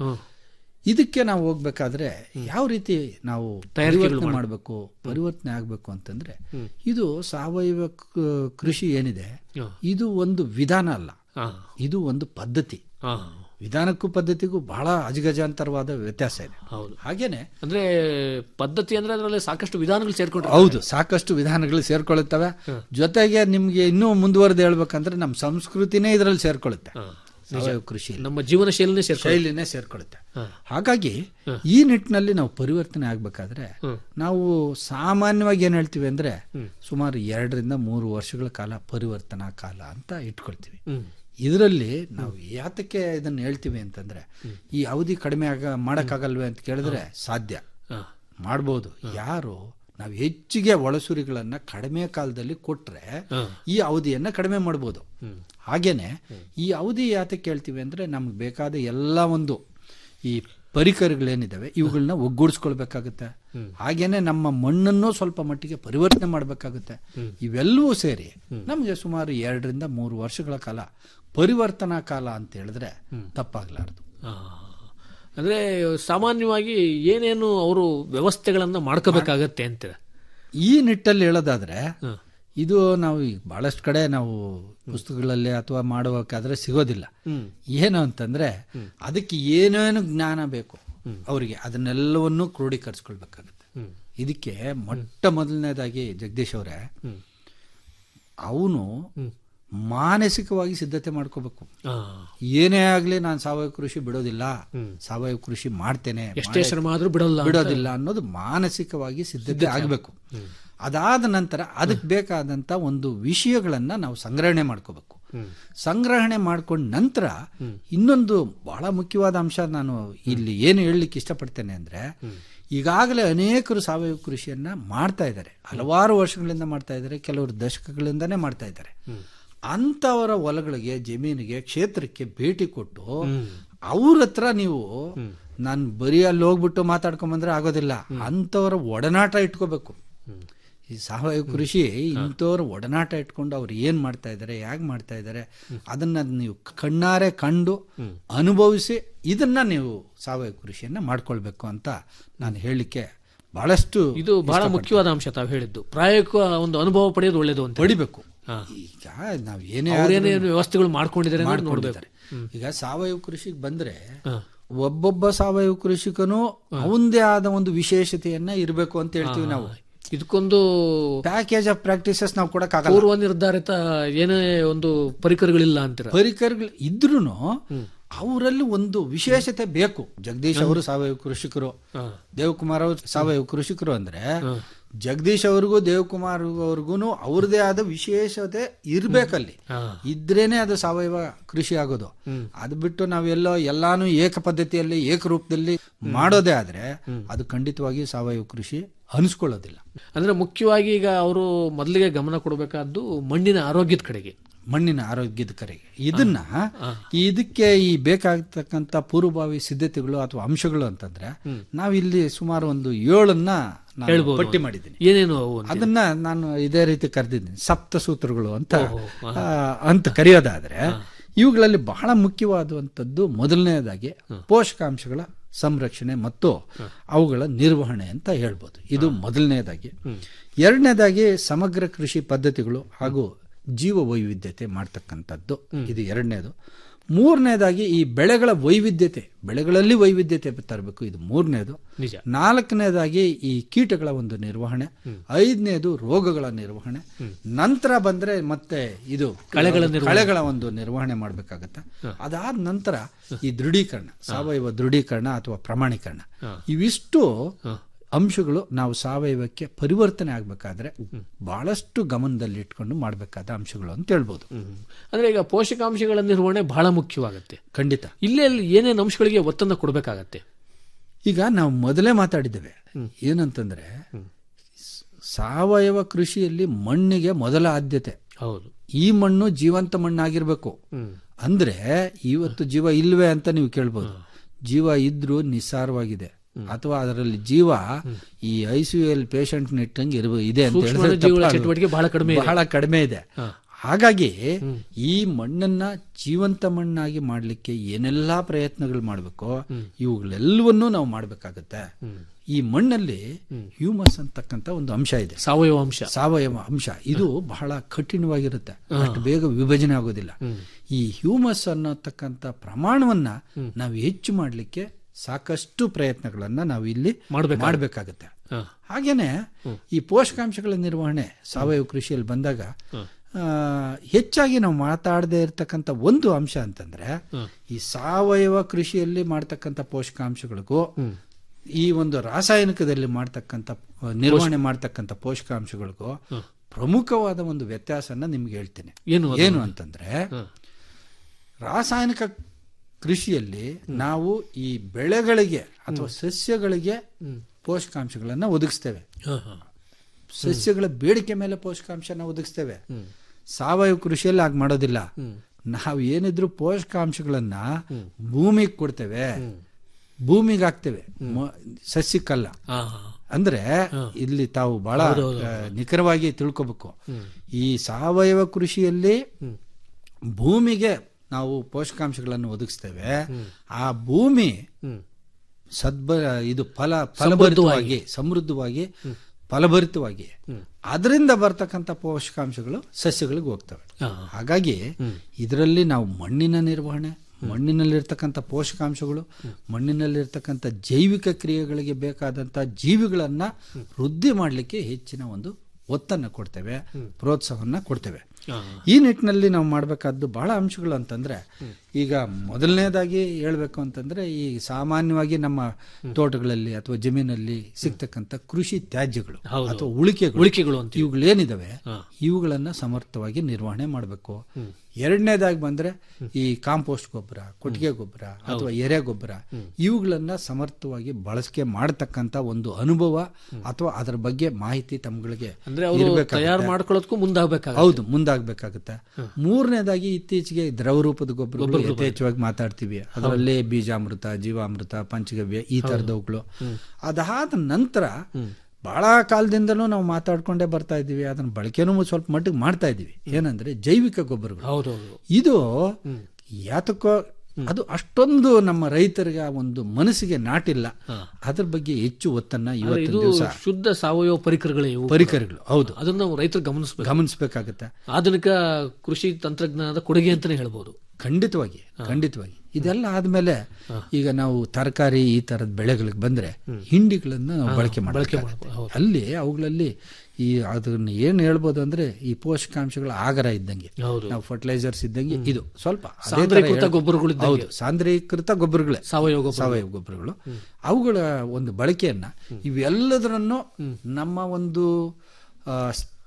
ಇದಕ್ಕೆ ನಾವು ಹೋಗ್ಬೇಕಾದ್ರೆ ಯಾವ ರೀತಿ ನಾವು ಪರಿವರ್ತನೆ ಮಾಡಬೇಕು ಪರಿವರ್ತನೆ ಆಗಬೇಕು ಅಂತಂದ್ರೆ ಇದು ಸಾವಯವ ಕ- ಕೃಷಿ ಏನಿದೆ ಇದು ಒಂದು ವಿಧಾನ ಅಲ್ಲ ಹಾ. ಇದು ಒಂದು ಪದ್ಧತಿ ಹಾ. ವಿಧಾನಕ್ಕೂ ಪದ್ಧತಿಗೂ ಬಹಳ ಅಜಗಜಾಂತರವಾದ ವ್ಯತ್ಯಾಸ ಇದೆ ಹೌದು ಹಾಗೇನೆ ಅಂದ್ರೆ ಪದ್ಧತಿ ಅಂದ್ರೆ ಅದರಲ್ಲಿ ಸಾಕಷ್ಟು ವಿಧಾನಗಳು ಸೇರ್ಕೊಂಡ್ರೆ ಹೌದು ಸಾಕಷ್ಟು ವಿಧಾನಗಳು ಸೇರ್ಕೊಳ್ಳುತ್ತವೆ ಜೊತೆಗೆ ನಿಮ್ಗೆ ಇನ್ನೂ ಮುಂದುವರೆದು ಹೇಳ್ಬೇಕಂದ್ರೆ ನಮ್ಮ ಸಂಸ್ಕೃತಿನೇ ಇದರಲ್ಲಿ ಸೇರ್ಕೊಳ್ಳುತ್ತೆ ಸಾವಯವ ಕೃಷಿ ನಮ್ಮ ಜೀವನ ಶೈಲಿನೇ ಸೇರ್ಕೊಂಡು ಶೈಲಿನೇ ಸೇರ್ಕೊಳ್ಳುತ್ತೆ ಹಾಗಾಗಿ ಈ ನಿಟ್ಟಿನಲ್ಲಿ ನಾವು ಪರಿವರ್ತನೆ ಆಗ್ಬೇಕಾದ್ರೆ ನಾವು ಸಾಮಾನ್ಯವಾಗಿ ಏನ್ ಹೇಳ್ತೀವಿ ಅಂದ್ರೆ ಸುಮಾರು ಎರಡರಿಂದ ಮೂರು ವರ್ಷಗಳ ಕಾಲ ಪರಿವರ್ತನಾ ಕಾಲ ಅಂತ ಇಟ್ಕೊಳ್ತೀವಿ ಇದರಲ್ಲಿ ನಾವು ಯಾತಕ್ಕೆ ಇದನ್ನ ಹೇಳ್ತೀವಿ ಅಂತಂದ್ರೆ ಈ ಅವಧಿ ಕಡಿಮೆ ಆಗ ಮಾಡಕ್ಕಾಗಲ್ವೇ ಅಂತ ಕೇಳಿದ್ರೆ ಸಾಧ್ಯ ಮಾಡ್ಬೋದು ಯಾರು ನಾವು ಹೆಚ್ಚಿಗೆ ಒಳಸುರಿಗಳನ್ನ ಕಡಿಮೆ ಕಾಲದಲ್ಲಿ ಕೊಟ್ರೆ ಈ ಅವಧಿಯನ್ನ ಕಡಿಮೆ ಮಾಡ್ಬೋದು ಹಾಗೇನೆ ಈ ಅವಧಿ ಯಾತಕ್ಕೆ ಹೇಳ್ತೀವಿ ಅಂದ್ರೆ ನಮ್ಗೆ ಬೇಕಾದ ಎಲ್ಲ ಒಂದು ಈ ಪರಿಕರಗಳೇನಿದಾವೆ ಇವುಗಳನ್ನ ಒಗ್ಗೂಡಿಸ್ಕೊಳ್ಬೇಕಾಗುತ್ತೆ ಹಾಗೇನೆ ನಮ್ಮ ಮಣ್ಣನ್ನು ಸ್ವಲ್ಪ ಮಟ್ಟಿಗೆ ಪರಿವರ್ತನೆ ಮಾಡಬೇಕಾಗುತ್ತೆ ಇವೆಲ್ಲವೂ ಸೇರಿ ನಮಗೆ ಸುಮಾರು ಎರಡರಿಂದ ಮೂರು ವರ್ಷಗಳ ಕಾಲ ಪರಿವರ್ತನಾ ಕಾಲ ಅಂತ ಹೇಳಿದ್ರೆ ತಪ್ಪಾಗ್ಲಾರ್ದು ಆ. ಅಂದ್ರೆ ಸಾಮಾನ್ಯವಾಗಿ ಏನೇನು ಅವರು ವ್ಯವಸ್ಥೆಗಳನ್ನ ಮಾಡ್ಕೋಬೇಕಾಗತ್ತೆ ಅಂತೀರ ಈ ನಿಟ್ಟಲ್ಲಿ ಹೇಳೋದಾದ್ರೆ ಇದು ನಾವು ಈಗ ಬಹಳಷ್ಟು ಕಡೆ ನಾವು ಪುಸ್ತಕಗಳಲ್ಲಿ ಅಥವಾ ಮಾಡುವಕ್ಕಾದ್ರೆ ಸಿಗೋದಿಲ್ಲ ಏನು ಅಂತಂದ್ರೆ ಅದಕ್ಕೆ ಏನೇನು ಜ್ಞಾನ ಬೇಕು ಅವರಿಗೆ ಅದನ್ನೆಲ್ಲವನ್ನೂ ಕ್ರೋಢೀಕರಿಸ್ಕೊಳ್ಬೇಕಾಗುತ್ತೆ ಇದಕ್ಕೆ ಮೊಟ್ಟ ಮೊದಲನೇದಾಗಿ ಜಗದೀಶ್ ಅವರೇ ಅವನು ಮಾನಸಿಕವಾಗಿ ಸಿದ್ಧತೆ ಮಾಡ್ಕೋಬೇಕು ಆ, ಏನೇ ಆಗ್ಲಿ ನಾನು ಸಾವಯವ ಕೃಷಿ ಬಿಡೋದಿಲ್ಲ ಸಾವಯವ ಕೃಷಿ ಮಾಡ್ತೇನೆ ಎಷ್ಟೇ ಶ್ರಮ ಆದ್ರೂ ಬಿಡಲ್ಲ ಅಂತ. ಬಿಡೋದಿಲ್ಲ ಅನ್ನೋದು ಮಾನಸಿಕವಾಗಿ ಸಿದ್ಧತೆ ಆಗಬೇಕು ಅದಾದ ನಂತರ ಅದಕ್ಕೆ ಬೇಕಾದಂತ ಒಂದು ವಿಷಯಗಳನ್ನ ನಾವು ಸಂಗ್ರಹಣೆ ಮಾಡ್ಕೋಬೇಕು ಸಂಗ್ರಹಣೆ ಮಾಡ್ಕೊಂಡ ನಂತರ ಇನ್ನೊಂದು ಬಹಳ ಮುಖ್ಯವಾದ ಅಂಶ ನಾನು ಇಲ್ಲಿ ಏನು ಹೇಳಲಿಕ್ಕೆ ಇಷ್ಟಪಡ್ತೇನೆ ಅಂದ್ರೆ ಈಗಾಗಲೇ ಅನೇಕರು ಸಾವಯವ ಕೃಷಿಯನ್ನ ಮಾಡ್ತಾ ಇದ್ದಾರೆ ಹಲವಾರು ವರ್ಷಗಳಿಂದ ಮಾಡ್ತಾ ಇದ್ದಾರೆ ಕೆಲವರು ದಶಕಗಳಿಂದಾನೇ ಮಾಡ್ತಾ ಇದ್ದಾರೆ ಅಂತವರ ಹೊಲಗಳಿಗೆ ಜಮೀನಿಗೆ ಕ್ಷೇತ್ರಕ್ಕೆ ಭೇಟಿ ಕೊಟ್ಟು ಅವ್ರ ಹತ್ರ ನೀವು ನಾನು ಬರೀ ಅಲ್ಲಿ ಹೋಗ್ಬಿಟ್ಟು ಮಾತಾಡ್ಕೊಂಡ್ ಬಂದ್ರೆ ಆಗೋದಿಲ್ಲ ಅಂತವರ ಒಡನಾಟ ಇಟ್ಕೋಬೇಕು ಈ ಸಾವಯವ ಕೃಷಿ ಇಂಥವ್ರ ಒಡನಾಟ ಇಟ್ಕೊಂಡು ಅವ್ರು ಏನ್ ಮಾಡ್ತಾ ಇದ್ದಾರೆ ಹೇಗೆ ಮಾಡ್ತಾ ಇದ್ದಾರೆ ಅದನ್ನ ನೀವು ಕಣ್ಣಾರೆ ಕಂಡು ಅನುಭವಿಸಿ ಇದನ್ನ ನೀವು ಸಾವಯವ ಕೃಷಿಯನ್ನ ಮಾಡ್ಕೊಳ್ಬೇಕು ಅಂತ ನಾನು ಹೇಳಲಿಕ್ಕೆ ಬಹಳಷ್ಟು ಇದು ಬಹಳ ಮುಖ್ಯವಾದ ಅಂಶ ತಾವು ಹೇಳಿದ್ದು ಪ್ರಾಯೋಗಿಕ ಒಂದು ಅನುಭವ ಪಡೆಯೋದು ಒಳ್ಳೇದು ಅಂತ ಪಡಿಬೇಕು ಹಾ. ಈಗ ನಾವ್ ಏನೇ ಅವ್ರೇನೇನು ವ್ಯವಸ್ಥೆಗಳು ಮಾಡ್ಕೊಂಡಿದ್ದಾರೆ ಅನ್ನೋದು ನೋಡ್ಬೇಕು ಮಾಡ್ಕೊಂಡಿದ್ದಾರೆ ಈಗ ಸಾವಯವ ಕೃಷಿಗೆ ಬಂದ್ರೆ ಹಾ. ಒಬ್ಬೊಬ್ಬ ಸಾವಯವ ಕೃಷಿಕನು ಅವಂದೇ ಆದ ಒಂದು ವಿಶೇಷತೆಯನ್ನ ಇರಬೇಕು ಅಂತ ಹೇಳ್ತೀವಿ ನಾವು ಇದಕ್ಕೊಂದು ಪ್ಯಾಕೇಜ್ ಆಫ್ ಪ್ರಾಕ್ಟೀಸಸ್ ನಾವು ಕೊಡಕ್ಕಾಗಲ್ಲ ಪೂರ್ವ ನಿರ್ಧಾರಿತ ಏನೇ ಒಂದು ಪರಿಕರಗಳಿಲ್ಲ ಅಂತೀರ ಪರಿಕರಗಳು ಇದ್ರೂ ಅವರಲ್ಲಿ ಒಂದು ವಿಶೇಷತೆ ಬೇಕು ಜಗದೀಶ್ ಅವರು ಸಾವಯವ ಕೃಷಿಕರು ದೇವಕುಮಾರ್ ಅವರು ಸಾವಯವ ಕೃಷಿಕರು ಅಂದ್ರೆ ಜಗದೀಶ್ ಅವ್ರಿಗೂ ದೇವಕುಮಾರ್ ಅವ್ರಿಗೂ ಅವ್ರದೇ ಆದ ವಿಶೇಷತೆ ಇರ್ಬೇಕಲ್ಲಿ ಇದ್ರೇನೆ ಅದು ಸಾವಯವ ಕೃಷಿ ಆಗೋದು ಅದು ಬಿಟ್ಟು ನಾವೆಲ್ಲೋ ಎಲ್ಲಾನು ಏಕ ಪದ್ಧತಿಯಲ್ಲಿ ಏಕರೂಪದಲ್ಲಿ ಮಾಡೋದೇ ಆದ್ರೆ ಅದು ಖಂಡಿತವಾಗಿ ಸಾವಯವ ಕೃಷಿ ಅನಿಸ್ಕೊಳ್ಳೋದಿಲ್ಲ ಅಂದ್ರೆ ಮುಖ್ಯವಾಗಿ ಈಗ ಅವರು ಮೊದಲಿಗೆ ಗಮನ ಕೊಡಬೇಕಾದ್ದು ಮಣ್ಣಿನ ಆರೋಗ್ಯದ ಕಡೆಗೆ ಮಣ್ಣಿನ ಆರೋಗ್ಯದ ಕರೆಗೆ ಇದನ್ನ ಇದಕ್ಕೆ ಈ ಬೇಕಾಗತಕ್ಕಂತ ಪೂರ್ವಭಾವಿ ಸಿದ್ಧತೆಗಳು ಅಥವಾ ಅಂಶಗಳು ಅಂತಂದ್ರೆ ನಾವಿಲ್ಲಿ ಸುಮಾರು ಒಂದು ಏಳನ್ನ ನಾನು ಹೇಳ್ಬೋದು. ಪಟ್ಟಿ ಮಾಡಿದ್ದೀನಿ ಏನೇನು ಅವು ಅಂತ? ಅದನ್ನ ನಾನು ಇದೇ ರೀತಿ ಕರೆದಿದ್ದೀನಿ ಸಪ್ತ ಸೂತ್ರಗಳು ಅಂತ ಆ, ಅಂತ ಕರೆಯೋದಾದ್ರೆ ಇವುಗಳಲ್ಲಿ ಬಹಳ ಮುಖ್ಯವಾದಂಥದ್ದು ಮೊದಲನೇದಾಗಿ ಪೋಷಕಾಂಶಗಳ ಸಂರಕ್ಷಣೆ ಮತ್ತು ಅವುಗಳ ನಿರ್ವಹಣೆ ಅಂತ ಹೇಳ್ಬೋದು ಇದು ಮೊದಲನೇದಾಗಿ ಎರಡನೇದಾಗಿ ಸಮಗ್ರ ಕೃಷಿ ಪದ್ಧತಿಗಳು ಹಾಗೂ ಜೀವ ವೈವಿಧ್ಯತೆ ಮಾಡ್ತಕ್ಕಂಥದ್ದು ಇದು ಎರಡನೇದು ಮೂರನೇದಾಗಿ ಈ ಬೆಳೆಗಳ ವೈವಿಧ್ಯತೆ ಬೆಳೆಗಳಲ್ಲಿ ವೈವಿಧ್ಯತೆ ತರಬೇಕು ಇದು ಮೂರನೇದು ನಿಜ ನಾಲ್ಕನೇದಾಗಿ ಈ ಕೀಟಗಳ ಒಂದು ನಿರ್ವಹಣೆ ಐದನೇದು ರೋಗಗಳ ನಿರ್ವಹಣೆ ನಂತರ ಬಂದ್ರೆ ಮತ್ತೆ ಇದು ಕಳೆಗಳ ಕಳೆಗಳ ಒಂದು ನಿರ್ವಹಣೆ ಮಾಡಬೇಕಾಗತ್ತೆ ಅದಾದ ನಂತರ ಈ ದೃಢೀಕರಣ ಸಾವಯವ ದೃಢೀಕರಣ ಅಥವಾ ಪ್ರಮಾಣೀಕರಣ ಇವಿಷ್ಟು ಅಂಶಗಳು ನಾವು ಸಾವಯವಕ್ಕೆ ಪರಿವರ್ತನೆ ಆಗ್ಬೇಕಾದ್ರೆ ಬಹಳಷ್ಟು ಗಮನದಲ್ಲಿ ಇಟ್ಕೊಂಡು ಮಾಡಬೇಕಾದ ಅಂಶಗಳು ಅಂತ ಹೇಳ್ಬೋದು ಅಂದ್ರೆ ಈಗ ಪೋಷಕಾಂಶಗಳ ನಿರ್ವಹಣೆ ಬಹಳ ಮುಖ್ಯವಾಗುತ್ತೆ ಖಂಡಿತ ಇಲ್ಲೇ ಅಲ್ಲಿ ಏನೇನು ಅಂಶಗಳಿಗೆ ಒತ್ತನ್ನು ಕೊಡಬೇಕಾಗತ್ತೆ ಈಗ ನಾವು ಮೊದಲೇ ಮಾತಾಡಿದ್ದೇವೆ ಏನಂತಂದ್ರೆ ಸ್- ಸಾವಯವ ಕೃಷಿಯಲ್ಲಿ ಮಣ್ಣಿಗೆ ಮೊದಲ ಆದ್ಯತೆ ಹೌದು ಈ ಮಣ್ಣು ಜೀವಂತ ಮಣ್ಣಾಗಿರ್ಬೇಕು ಅಂದ್ರೆ ಇವತ್ತು ಜೀವ ಇಲ್ವೇ ಅಂತ ನೀವು ಕೇಳ್ಬೋದು ಜೀವ ಇದ್ರೂ ನಿಸ್ಸಾರವಾಗಿದೆ ಅಥವಾ ಅದರಲ್ಲಿ ಜೀವ ಈ ಐ ಸಿ ಯು ಎಲ್ ಪೇಷಂಟ್ ಇಟ್ಟಂಗೆ ಇರ್ಬ ಇದೆ ಅಂತ ಸೂಕ್ಷ್ಮ ಹೇಳಿದ್ರೆ ಜೀವಿಗಳ ತಪ್ಪಾಗಲ್ಲ. ಚಟುವಟಿಕೆ ಬಹಳ ಕಡಿಮೆ ಇದೆ. ಬಹಳ ಕಡಿಮೆ ಇದೆ ಹಾಗಾಗಿ ಈ ಮಣ್ಣನ್ನ ಜೀವಂತ ಮಣ್ಣಾಗಿ ಮಾಡ್ಲಿಕ್ಕೆ ಏನೆಲ್ಲಾ ಪ್ರಯತ್ನಗಳು ಮಾಡಬೇಕು ಇವುಗಳೆಲ್ಲವನ್ನೂ ನಾವು ಮಾಡ್ಬೇಕಾಗತ್ತೆ ಈ ಮಣ್ಣಲ್ಲಿ ಹ್ಯೂಮಸ್ ಅಂತಕ್ಕಂತ ಒಂದು ಅಂಶ ಇದೆ ಸಾವಯವ ಅಂಶ ಸಾವಯವ ಅಂಶ ಇದು ಬಹಳ ಕಠಿಣವಾಗಿರುತ್ತೆ ಅಷ್ಟು ಬೇಗ ವಿಭಜನೆ ಆಗೋದಿಲ್ಲ ಈ ಹ್ಯೂಮಸ್ ಅನ್ನತಕ್ಕಂಥ ಪ್ರಮಾಣವನ್ನ ನಾವು ಹೆಚ್ಚು ಮಾಡಲಿಕ್ಕೆ ಸಾಕಷ್ಟು ಪ್ರಯತ್ನಗಳನ್ನ ನಾವು ಇಲ್ಲಿ ಮಾಡ್ಬೇಕಾಗುತ್ತೆ. ಮಾಡಬೇಕಾಗತ್ತೆ ಹಾ. ಹಾಗೇನೆ ಈ ಪೋಷಕಾಂಶಗಳ ನಿರ್ವಹಣೆ ಸಾವಯವ ಕೃಷಿಯಲ್ಲಿ ಬಂದಾಗ ಆ, ಹೆಚ್ಚಾಗಿ ನಾವು ಮಾತಾಡದೇ ಇರತಕ್ಕಂಥ ಒಂದು ಅಂಶ ಅಂತಂದ್ರೆ ಈ ಸಾವಯವ ಕೃಷಿಯಲ್ಲಿ ಮಾಡ್ತಕ್ಕಂಥ ಪೋಷಕಾಂಶಗಳಿಗೂ ಈ ಒಂದು ರಾಸಾಯನಿಕದಲ್ಲಿ ಮಾಡ್ತಕ್ಕಂಥ ಆ, ನಿರ್ವಹಣೆ ಮಾಡ್ತಕ್ಕಂಥ ಪೋಷಕಾಂಶಗಳಿಗೂ ಪ್ರಮುಖವಾದ ಒಂದು ವ್ಯತ್ಯಾಸನ ನಿಮ್ಗೆ ಹೇಳ್ತೇನೆ ಏನು ಅದು? ಏನು ಅಂತಂದ್ರೆ ರಾಸಾಯನಿಕ ಕೃಷಿಯಲ್ಲಿ ನಾವು ಈ ಬೆಳೆಗಳಿಗೆ ಅಥವಾ ಸಸ್ಯಗಳಿಗೆ ಪೋಷಕಾಂಶಗಳನ್ನ ಒದಗಿಸ್ತೇವೆ ಹಾ, ಹಾ. ಸಸ್ಯಗಳ ಬೇಡಿಕೆ ಮೇಲೆ ಪೋಷಕಾಂಶನ ಒದಗಿಸ್ತೇವೆ ಸಾವಯವ ಕೃಷಿಯಲ್ಲಿ ಆಗ ಮಾಡೋದಿಲ್ಲ ನಾವು ಏನಿದ್ರು ಪೋಷಕಾಂಶಗಳನ್ನ ಭೂಮಿಗೆ ಕೊಡ್ತೇವೆ ಭೂಮಿಗೆ ಹಾಕ್ತೇವೆ ಮ- ಸಸ್ಯಕ್ಕಲ್ಲ ಹಾ, ಹಾ. ಅಂದ್ರೆ ಇಲ್ಲಿ ತಾವು ಬಹಳ ಆ, ನಿಖರವಾಗಿ ತಿಳ್ಕೊಬೇಕು ಈ ಸಾವಯವ ಕೃಷಿಯಲ್ಲಿ ಭೂಮಿಗೆ ನಾವು ಪೋಷಕಾಂಶಗಳನ್ನು ಒದಗಿಸ್ತೇವೆ ಆ ಭೂಮಿ ಸದ್ಬ ಇದು ಫಲ ಫಲಭರಿತವಾಗಿ ಸಮೃದ್ಧವಾಗಿ ಫಲಭರಿತವಾಗಿ ಅದರಿಂದ ಬರ್ತಕ್ಕಂಥ ಪೋಷಕಾಂಶಗಳು ಸಸ್ಯಗಳಿಗೆ ಹೋಗ್ತವೆ ಹಾ. ಹಾಗಾಗಿ ಇದರಲ್ಲಿ ನಾವು ಮಣ್ಣಿನ ನಿರ್ವಹಣೆ ಮಣ್ಣಿನಲ್ಲಿರ್ತಕ್ಕಂಥ ಪೋಷಕಾಂಶಗಳು ಮಣ್ಣಿನಲ್ಲಿರ್ತಕ್ಕಂಥ ಜೈವಿಕ ಕ್ರಿಯೆಗಳಿಗೆ ಬೇಕಾದಂಥ ಜೀವಿಗಳನ್ನ ವೃದ್ಧಿ ಮಾಡಲಿಕ್ಕೆ ಹೆಚ್ಚಿನ ಒಂದು ಒತ್ತನ್ನು ಕೊಡ್ತೇವೆ ಪ್ರೋತ್ಸಾಹವನ್ನ ಕೊಡ್ತೇವೆ ಹಾ. ಈ ನಿಟ್ಟಿನಲ್ಲಿ ನಾವು ಮಾಡಬೇಕಾದ್ದು ಬಹಳ ಅಂಶಗಳು ಅಂತಂದ್ರೆ ಈಗ ಮೊದಲನೇದಾಗಿ ಹೇಳ್ಬೇಕು ಅಂತಂದ್ರೆ ಈ ಸಾಮಾನ್ಯವಾಗಿ ನಮ್ಮ ತೋಟಗಳಲ್ಲಿ ಅಥವಾ ಜಮೀನಲ್ಲಿ ಸಿಗ್ತಕ್ಕಂಥ ಕೃಷಿ ತ್ಯಾಜ್ಯಗಳು ಹೌದು. ಅಥವಾ ಉಳಿಕೆಗಳು ಉಳಿಕೆಗಳು ಅಂತ ಇವುಗಳೇನಿದಾವೆ ಇವುಗಳನ್ನ ಸಮರ್ಥವಾಗಿ ನಿರ್ವಹಣೆ ಮಾಡಬೇಕು ಎರಡನೇದಾಗಿ ಬಂದ್ರೆ ಈ ಕಾಂಪೋಸ್ಟ್ ಗೊಬ್ಬರ ಕೊಟ್ಟಿಗೆ ಗೊಬ್ಬರ ಅಥವಾ ಎರೆ ಗೊಬ್ಬರ ಇವುಗಳನ್ನ ಸಮರ್ಥವಾಗಿ ಬಳಕೆ ಮಾಡತಕ್ಕಂತ ಒಂದು ಅನುಭವ ಅಥವಾ ಅದರ ಬಗ್ಗೆ ಮಾಹಿತಿ ತಮ್ಗಳಿಗೆ ಅಂದ್ರೆ ಅವರು ಇರ್ಬೇಕಾಗುತ್ತೆ. ತಯಾರು ಮಾಡ್ಕೊಳ್ಳೋದಕ್ಕೂ ಮುಂದಾಗಬೇಕಾಗ ಹೌದು ಮುಂದಾಗಬೇಕಾಗುತ್ತೆ ಮೂರನೇದಾಗಿ ಇತ್ತೀಚೆಗೆ ದ್ರವ ರೂಪದ ಗೊಬ್ಬರಗಳು ಯಥೇಚ್ಛವಾಗಿ ಮಾತಾಡ್ತೀವಿ ಅದರಲ್ಲಿ ಬೀಜಾಮೃತ ಜೀವಾಮೃತ ಪಂಚಗವ್ಯ ಈ ತರದವುಗಳು ಅದಾದ ನಂತರ ಬಹಳ ಕಾಲದಿಂದಲೂ ನಾವು ಮಾತಾಡ್ಕೊಂಡೇ ಬರ್ತಾ ಇದ್ದೀವಿ ಅದನ್ನ ಬಳಕೆನೂ ಸ್ವಲ್ಪ ಮಟ್ಟಿಗೆ ಮಾಡ್ತಾ ಇದ್ದೀವಿ ಏನಂದ್ರೆ ಜೈವಿಕ ಗೊಬ್ಬರಗಳು ಹೌದೌದು ಇದು ಯಾತಕ್ಕೋ ಅದು ಅಷ್ಟೊಂದು ನಮ್ಮ ರೈತರಿಗೆ ಆ ಒಂದು ಮನಸ್ಸಿಗೆ ನಾಟಿಲ್ಲ ಅದ್ರ ಬಗ್ಗೆ ಹೆಚ್ಚು ಒತ್ತನ್ನ ಇದು ಇವತ್ತಿನ ದಿವಸ ಶುದ್ಧ ಸಾವಯವ ಪರಿಕರಗಳೇ ಇವು ಪರಿಕರಗಳು ಹೌದು ಅದನ್ನ ನಾವು ರೈತರು ಗಮನಿಸಬೇಕು ಗಮನಿಸಬೇಕಾಗತ್ತೆ ಆಧುನಿಕ ಕೃಷಿ ತಂತ್ರಜ್ಞಾನದ ಕೊಡುಗೆ ಅಂತಾನೆ ಹೇಳ್ಬೋದು ಖಂಡಿತವಾಗಿ ಖಂಡಿತವಾಗಿ ಇದೆಲ್ಲ ಆದ್ಮೇಲೆ ಈಗ ನಾವು ತರಕಾರಿ ಈ ತರದ ಬೆಳೆಗಳಿಗೆ ಬಂದ್ರೆ ಹಿಂಡಿಗಳನ್ನ ನಾವು ಬಳಕೆ ಮಾಡಬೇಕಾಗುತ್ತೆ ಅಲ್ಲಿ ಅವುಗಳಲ್ಲಿ ಈ ಅದನ್ನ ಏನ್ ಹೇಳ್ಬೋದು ಅಂದ್ರೆ ಈ ಪೋಷಕಾಂಶಗಳ ಆಗರ ಇದ್ದಂಗೆ ಹೌದು. ನಾವು ಫರ್ಟಿಲೈಸರ್ಸ್ ಇದ್ದಂಗೆ ಇದು ಸ್ವಲ್ಪ ಅದೇ ತರ ಸಾಂದ್ರೀಕೃತ ಹೇಳ್- ಗೊಬ್ಬರಗಳು ಇದ್ದಂಗೆ. ಹೌದು ಸಾಂದ್ರೀಕೃತ ಗೊಬ್ಬರಗಳೇ ಸಾವಯವ ಗೊಬ್ಬರ ಸಾವಯವ ಗೊಬ್ಬರಗಳು ಅವುಗಳ ಒಂದು ಬಳಕೆಯನ್ನ ಇವೆಲ್ಲದರನ್ನು ನಮ್ಮ ಒಂದು ಆ,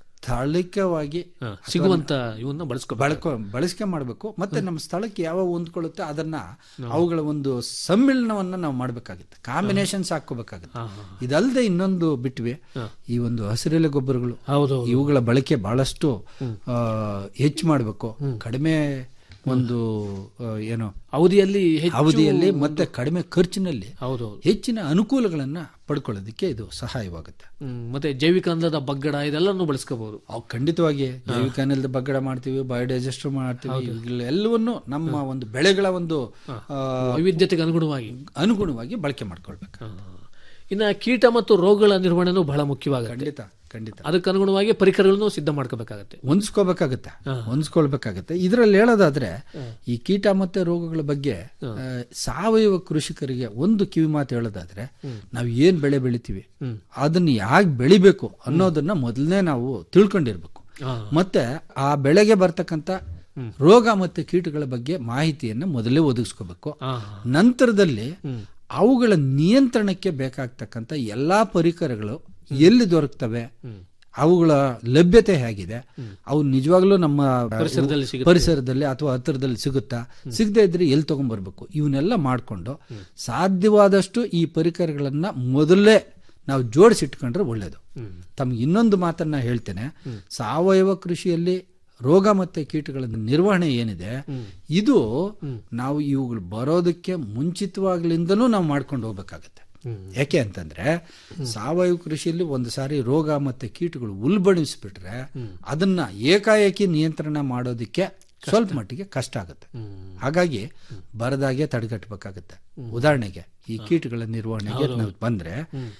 ಸ್ಥಳೀಯವಾಗಿ ಹಾ, ಸಿಗುವಂತ ಇವನ್ನ ಬಳಸ್ಕೋಬೇಕು ಬಳಕೆ ಬಳಕೆ ಮಾಡಬೇಕು ಮತ್ತೆ ನಮ್ಮ ಸ್ಥಳಕ್ಕೆ ಯಾವ ಹೊಂದ್ಕೊಳ್ಳುತ್ತೆ ಅದನ್ನ ಅವುಗಳ ಒಂದು ಸಮ್ಮಿಳನವನ್ನ ನಾವು ಮಾಡಬೇಕಾಗುತ್ತೆ ಕಾಂಬಿನೇಷನ್ಸ್ ಹಾಕೋಬೇಕಾಗುತ್ತೆ ಇದಲ್ಲದೆ ಇನ್ನೊಂದು ಬಿಟ್ವಿ ಈ ಒಂದು ಹಸಿರೆಲೆ ಗೊಬ್ಬರಗಳು ಹೌದು ಇವುಗಳ ಬಳಕೆ ಬಹಳಷ್ಟು ಆ, ಹೆಚ್ಚು ಮಾಡಬೇಕು ಕಡಿಮೆ ಒಂದು ಆ, ಏನು ಅವಧಿಯಲ್ಲಿ ಹೆಚ್ಚು ಅವಧಿಯಲ್ಲಿ ಮತ್ತೆ ಕಡಿಮೆ ಖರ್ಚಿನಲ್ಲಿ ಹೌದೌದು ಹೆಚ್ಚಿನ ಅನುಕೂಲಗಳನ್ನ ಪಡ್ಕೊಳ್ಳೋದಕ್ಕೆ ಇದು ಸಹಾಯವಾಗುತ್ತೆ ಹ್ಮ್, ಮತ್ತೆ ಜೈವಿಕ ಅನಿಲದ ಬಗ್ಗಡ ಇದೆಲ್ಲನೂ ಬಳಸ್ಕೋಬಹುದು ಅವು ಖಂಡಿತವಾಗಿ ಜೈವಿಕ ಅನಿಲದ ಬಗ್ಗಡ ಮಾಡ್ತೀವಿ ಬಯೋಡೈಜೆಸ್ಟರ್ ಮಾಡ್ತೀವಿ ಇವುಗಳ ಎಲ್ಲವನ್ನು ನಮ್ಮ ಒಂದು ಬೆಳೆಗಳ ಒಂದು ಆ, ವೈವಿಧ್ಯತೆಗೆ ಅನುಗುಣವಾಗಿ ಅನುಗುಣವಾಗಿ ಬಳಕೆ ಮಾಡ್ಕೊಳ್ಬೇಕು ಹಾ. ಇನ್ನ ಕೀಟ ಮತ್ತು ರೋಗಗಳ ನಿರ್ವಹಣೆನೂ ಬಹಳ ಮುಖ್ಯವಾಗುತ್ತೆ ಖಂಡಿತ ಖಂಡಿತ ಅದಕ್ಕೆ ಅನುಗುಣವಾಗಿ ಪರಿಕರಗಳನ್ನು ಸಿದ್ಧ ಮಾಡ್ಕೋಬೇಕಾಗತ್ತೆ ಹೊಂದಿಸ್ಕೋಬೇಕಾಗತ್ತೆ ಹೊಂದಿಸ್ಕೊಳ್ಬೇಕಾಗತ್ತೆ ಇದರಲ್ಲಿ ಹೇಳೋದಾದ್ರೆ ಈ ಕೀಟ ಮತ್ತೆ ರೋಗಗಳ ಬಗ್ಗೆ ಆ, ಸಾವಯವ ಕೃಷಿಕರಿಗೆ ಒಂದು ಕಿವಿ ಮಾತು ಹೇಳೋದಾದ್ರೆ ನಾವು ಏನ್ ಬೆಳೆ ಬೆಳಿತೀವಿ ಅದನ್ನ ಯಾಕೆ ಬೆಳಿಬೇಕು ಅನ್ನೋದನ್ನ ಮೊದಲನೇ ನಾವು ತಿಳ್ಕೊಂಡಿರ್ಬೇಕು ಹಾ. ಮತ್ತೆ ಆ ಬೆಳೆಗೆ ಬರ್ತಕ್ಕಂತ ರೋಗ ಮತ್ತೆ ಕೀಟಗಳ ಬಗ್ಗೆ ಮಾಹಿತಿಯನ್ನ ಮೊದಲೇ ಒದಗಿಸ್ಕೋಬೇಕು ಹಾ. ನಂತರದಲ್ಲಿ ಅವುಗಳ ನಿಯಂತ್ರಣಕ್ಕೆ ಬೇಕಾಗ್ತಕ್ಕಂಥ ಎಲ್ಲಾ ಪರಿಕರಗಳು ಎಲ್ಲಿ ದೊರಕ್ತವೆ ಅವುಗಳ ಲಭ್ಯತೆ ಹೇಗಿದೆ ಅವು ನಿಜವಾಗ್ಲೂ ನಮ್ಮ ಪರಿಸರದಲ್ಲಿ ಸಿಗುತ್ತೆ. ಪರಿಸರದಲ್ಲಿ ಅಥವಾ ಹತ್ತಿರದಲ್ಲಿ ಸಿಗುತ್ತಾ ಸಿಗದೆ ಇದ್ರೆ ಎಲ್ಲಿ ತಗೊಂಡ್ಬರ್ಬೇಕು ಇವನ್ನೆಲ್ಲ ಮಾಡಿಕೊಂಡು ಸಾಧ್ಯವಾದಷ್ಟು ಈ ಪರಿಕರಗಳನ್ನ ಮೊದಲೇ ನಾವು ಜೋಡಿಸಿಟ್ಕೊಂಡ್ರೆ ಒಳ್ಳೇದು ತಮ್ಗೆ ಇನ್ನೊಂದು ಮಾತನ್ನ ಹೇಳ್ತೇನೆ ಸಾವಯವ ಕೃಷಿಯಲ್ಲಿ ರೋಗ ಮತ್ತೆ ಕೀಟಗಳ ನಿರ್ವಹಣೆ ಏನಿದೆ ಇದು ನಾವು ಇವುಗಳು ಬರೋದಕ್ಕೆ ಮುಂಚಿತವಾಗ್ಲಿಂದನೂ ನಾವು ಮಾಡ್ಕೊಂಡು ಹೋಗ್ಬೇಕಾಗತ್ತೆ ಯಾಕೆ ಅಂತಂದ್ರೆ ಸಾವಯವ ಕೃಷಿಯಲ್ಲಿ ಒಂದು ಸಾರಿ ರೋಗ ಮತ್ತೆ ಕೀಟಗಳು ಉಲ್ಬಣಿಸ್ಬಿಟ್ರೆ ಅದನ್ನ ಏಕಾಏಕಿ ನಿಯಂತ್ರಣ ಮಾಡೋದಕ್ಕೆ ಸ್ವಲ್ಪ ಮಟ್ಟಿಗೆ ಕಷ್ಟ ಆಗುತ್ತೆ ಹಾಗಾಗಿ ಬರದಾಗೆ ತಡೆಗಟ್ಟಬೇಕಾಗತ್ತೆ ಉದಾಹರಣೆಗೆ ಈ ಕೀಟಗಳ ನಿರ್ವಹಣೆಗೆ ನಾವು ಬಂದ್ರೆ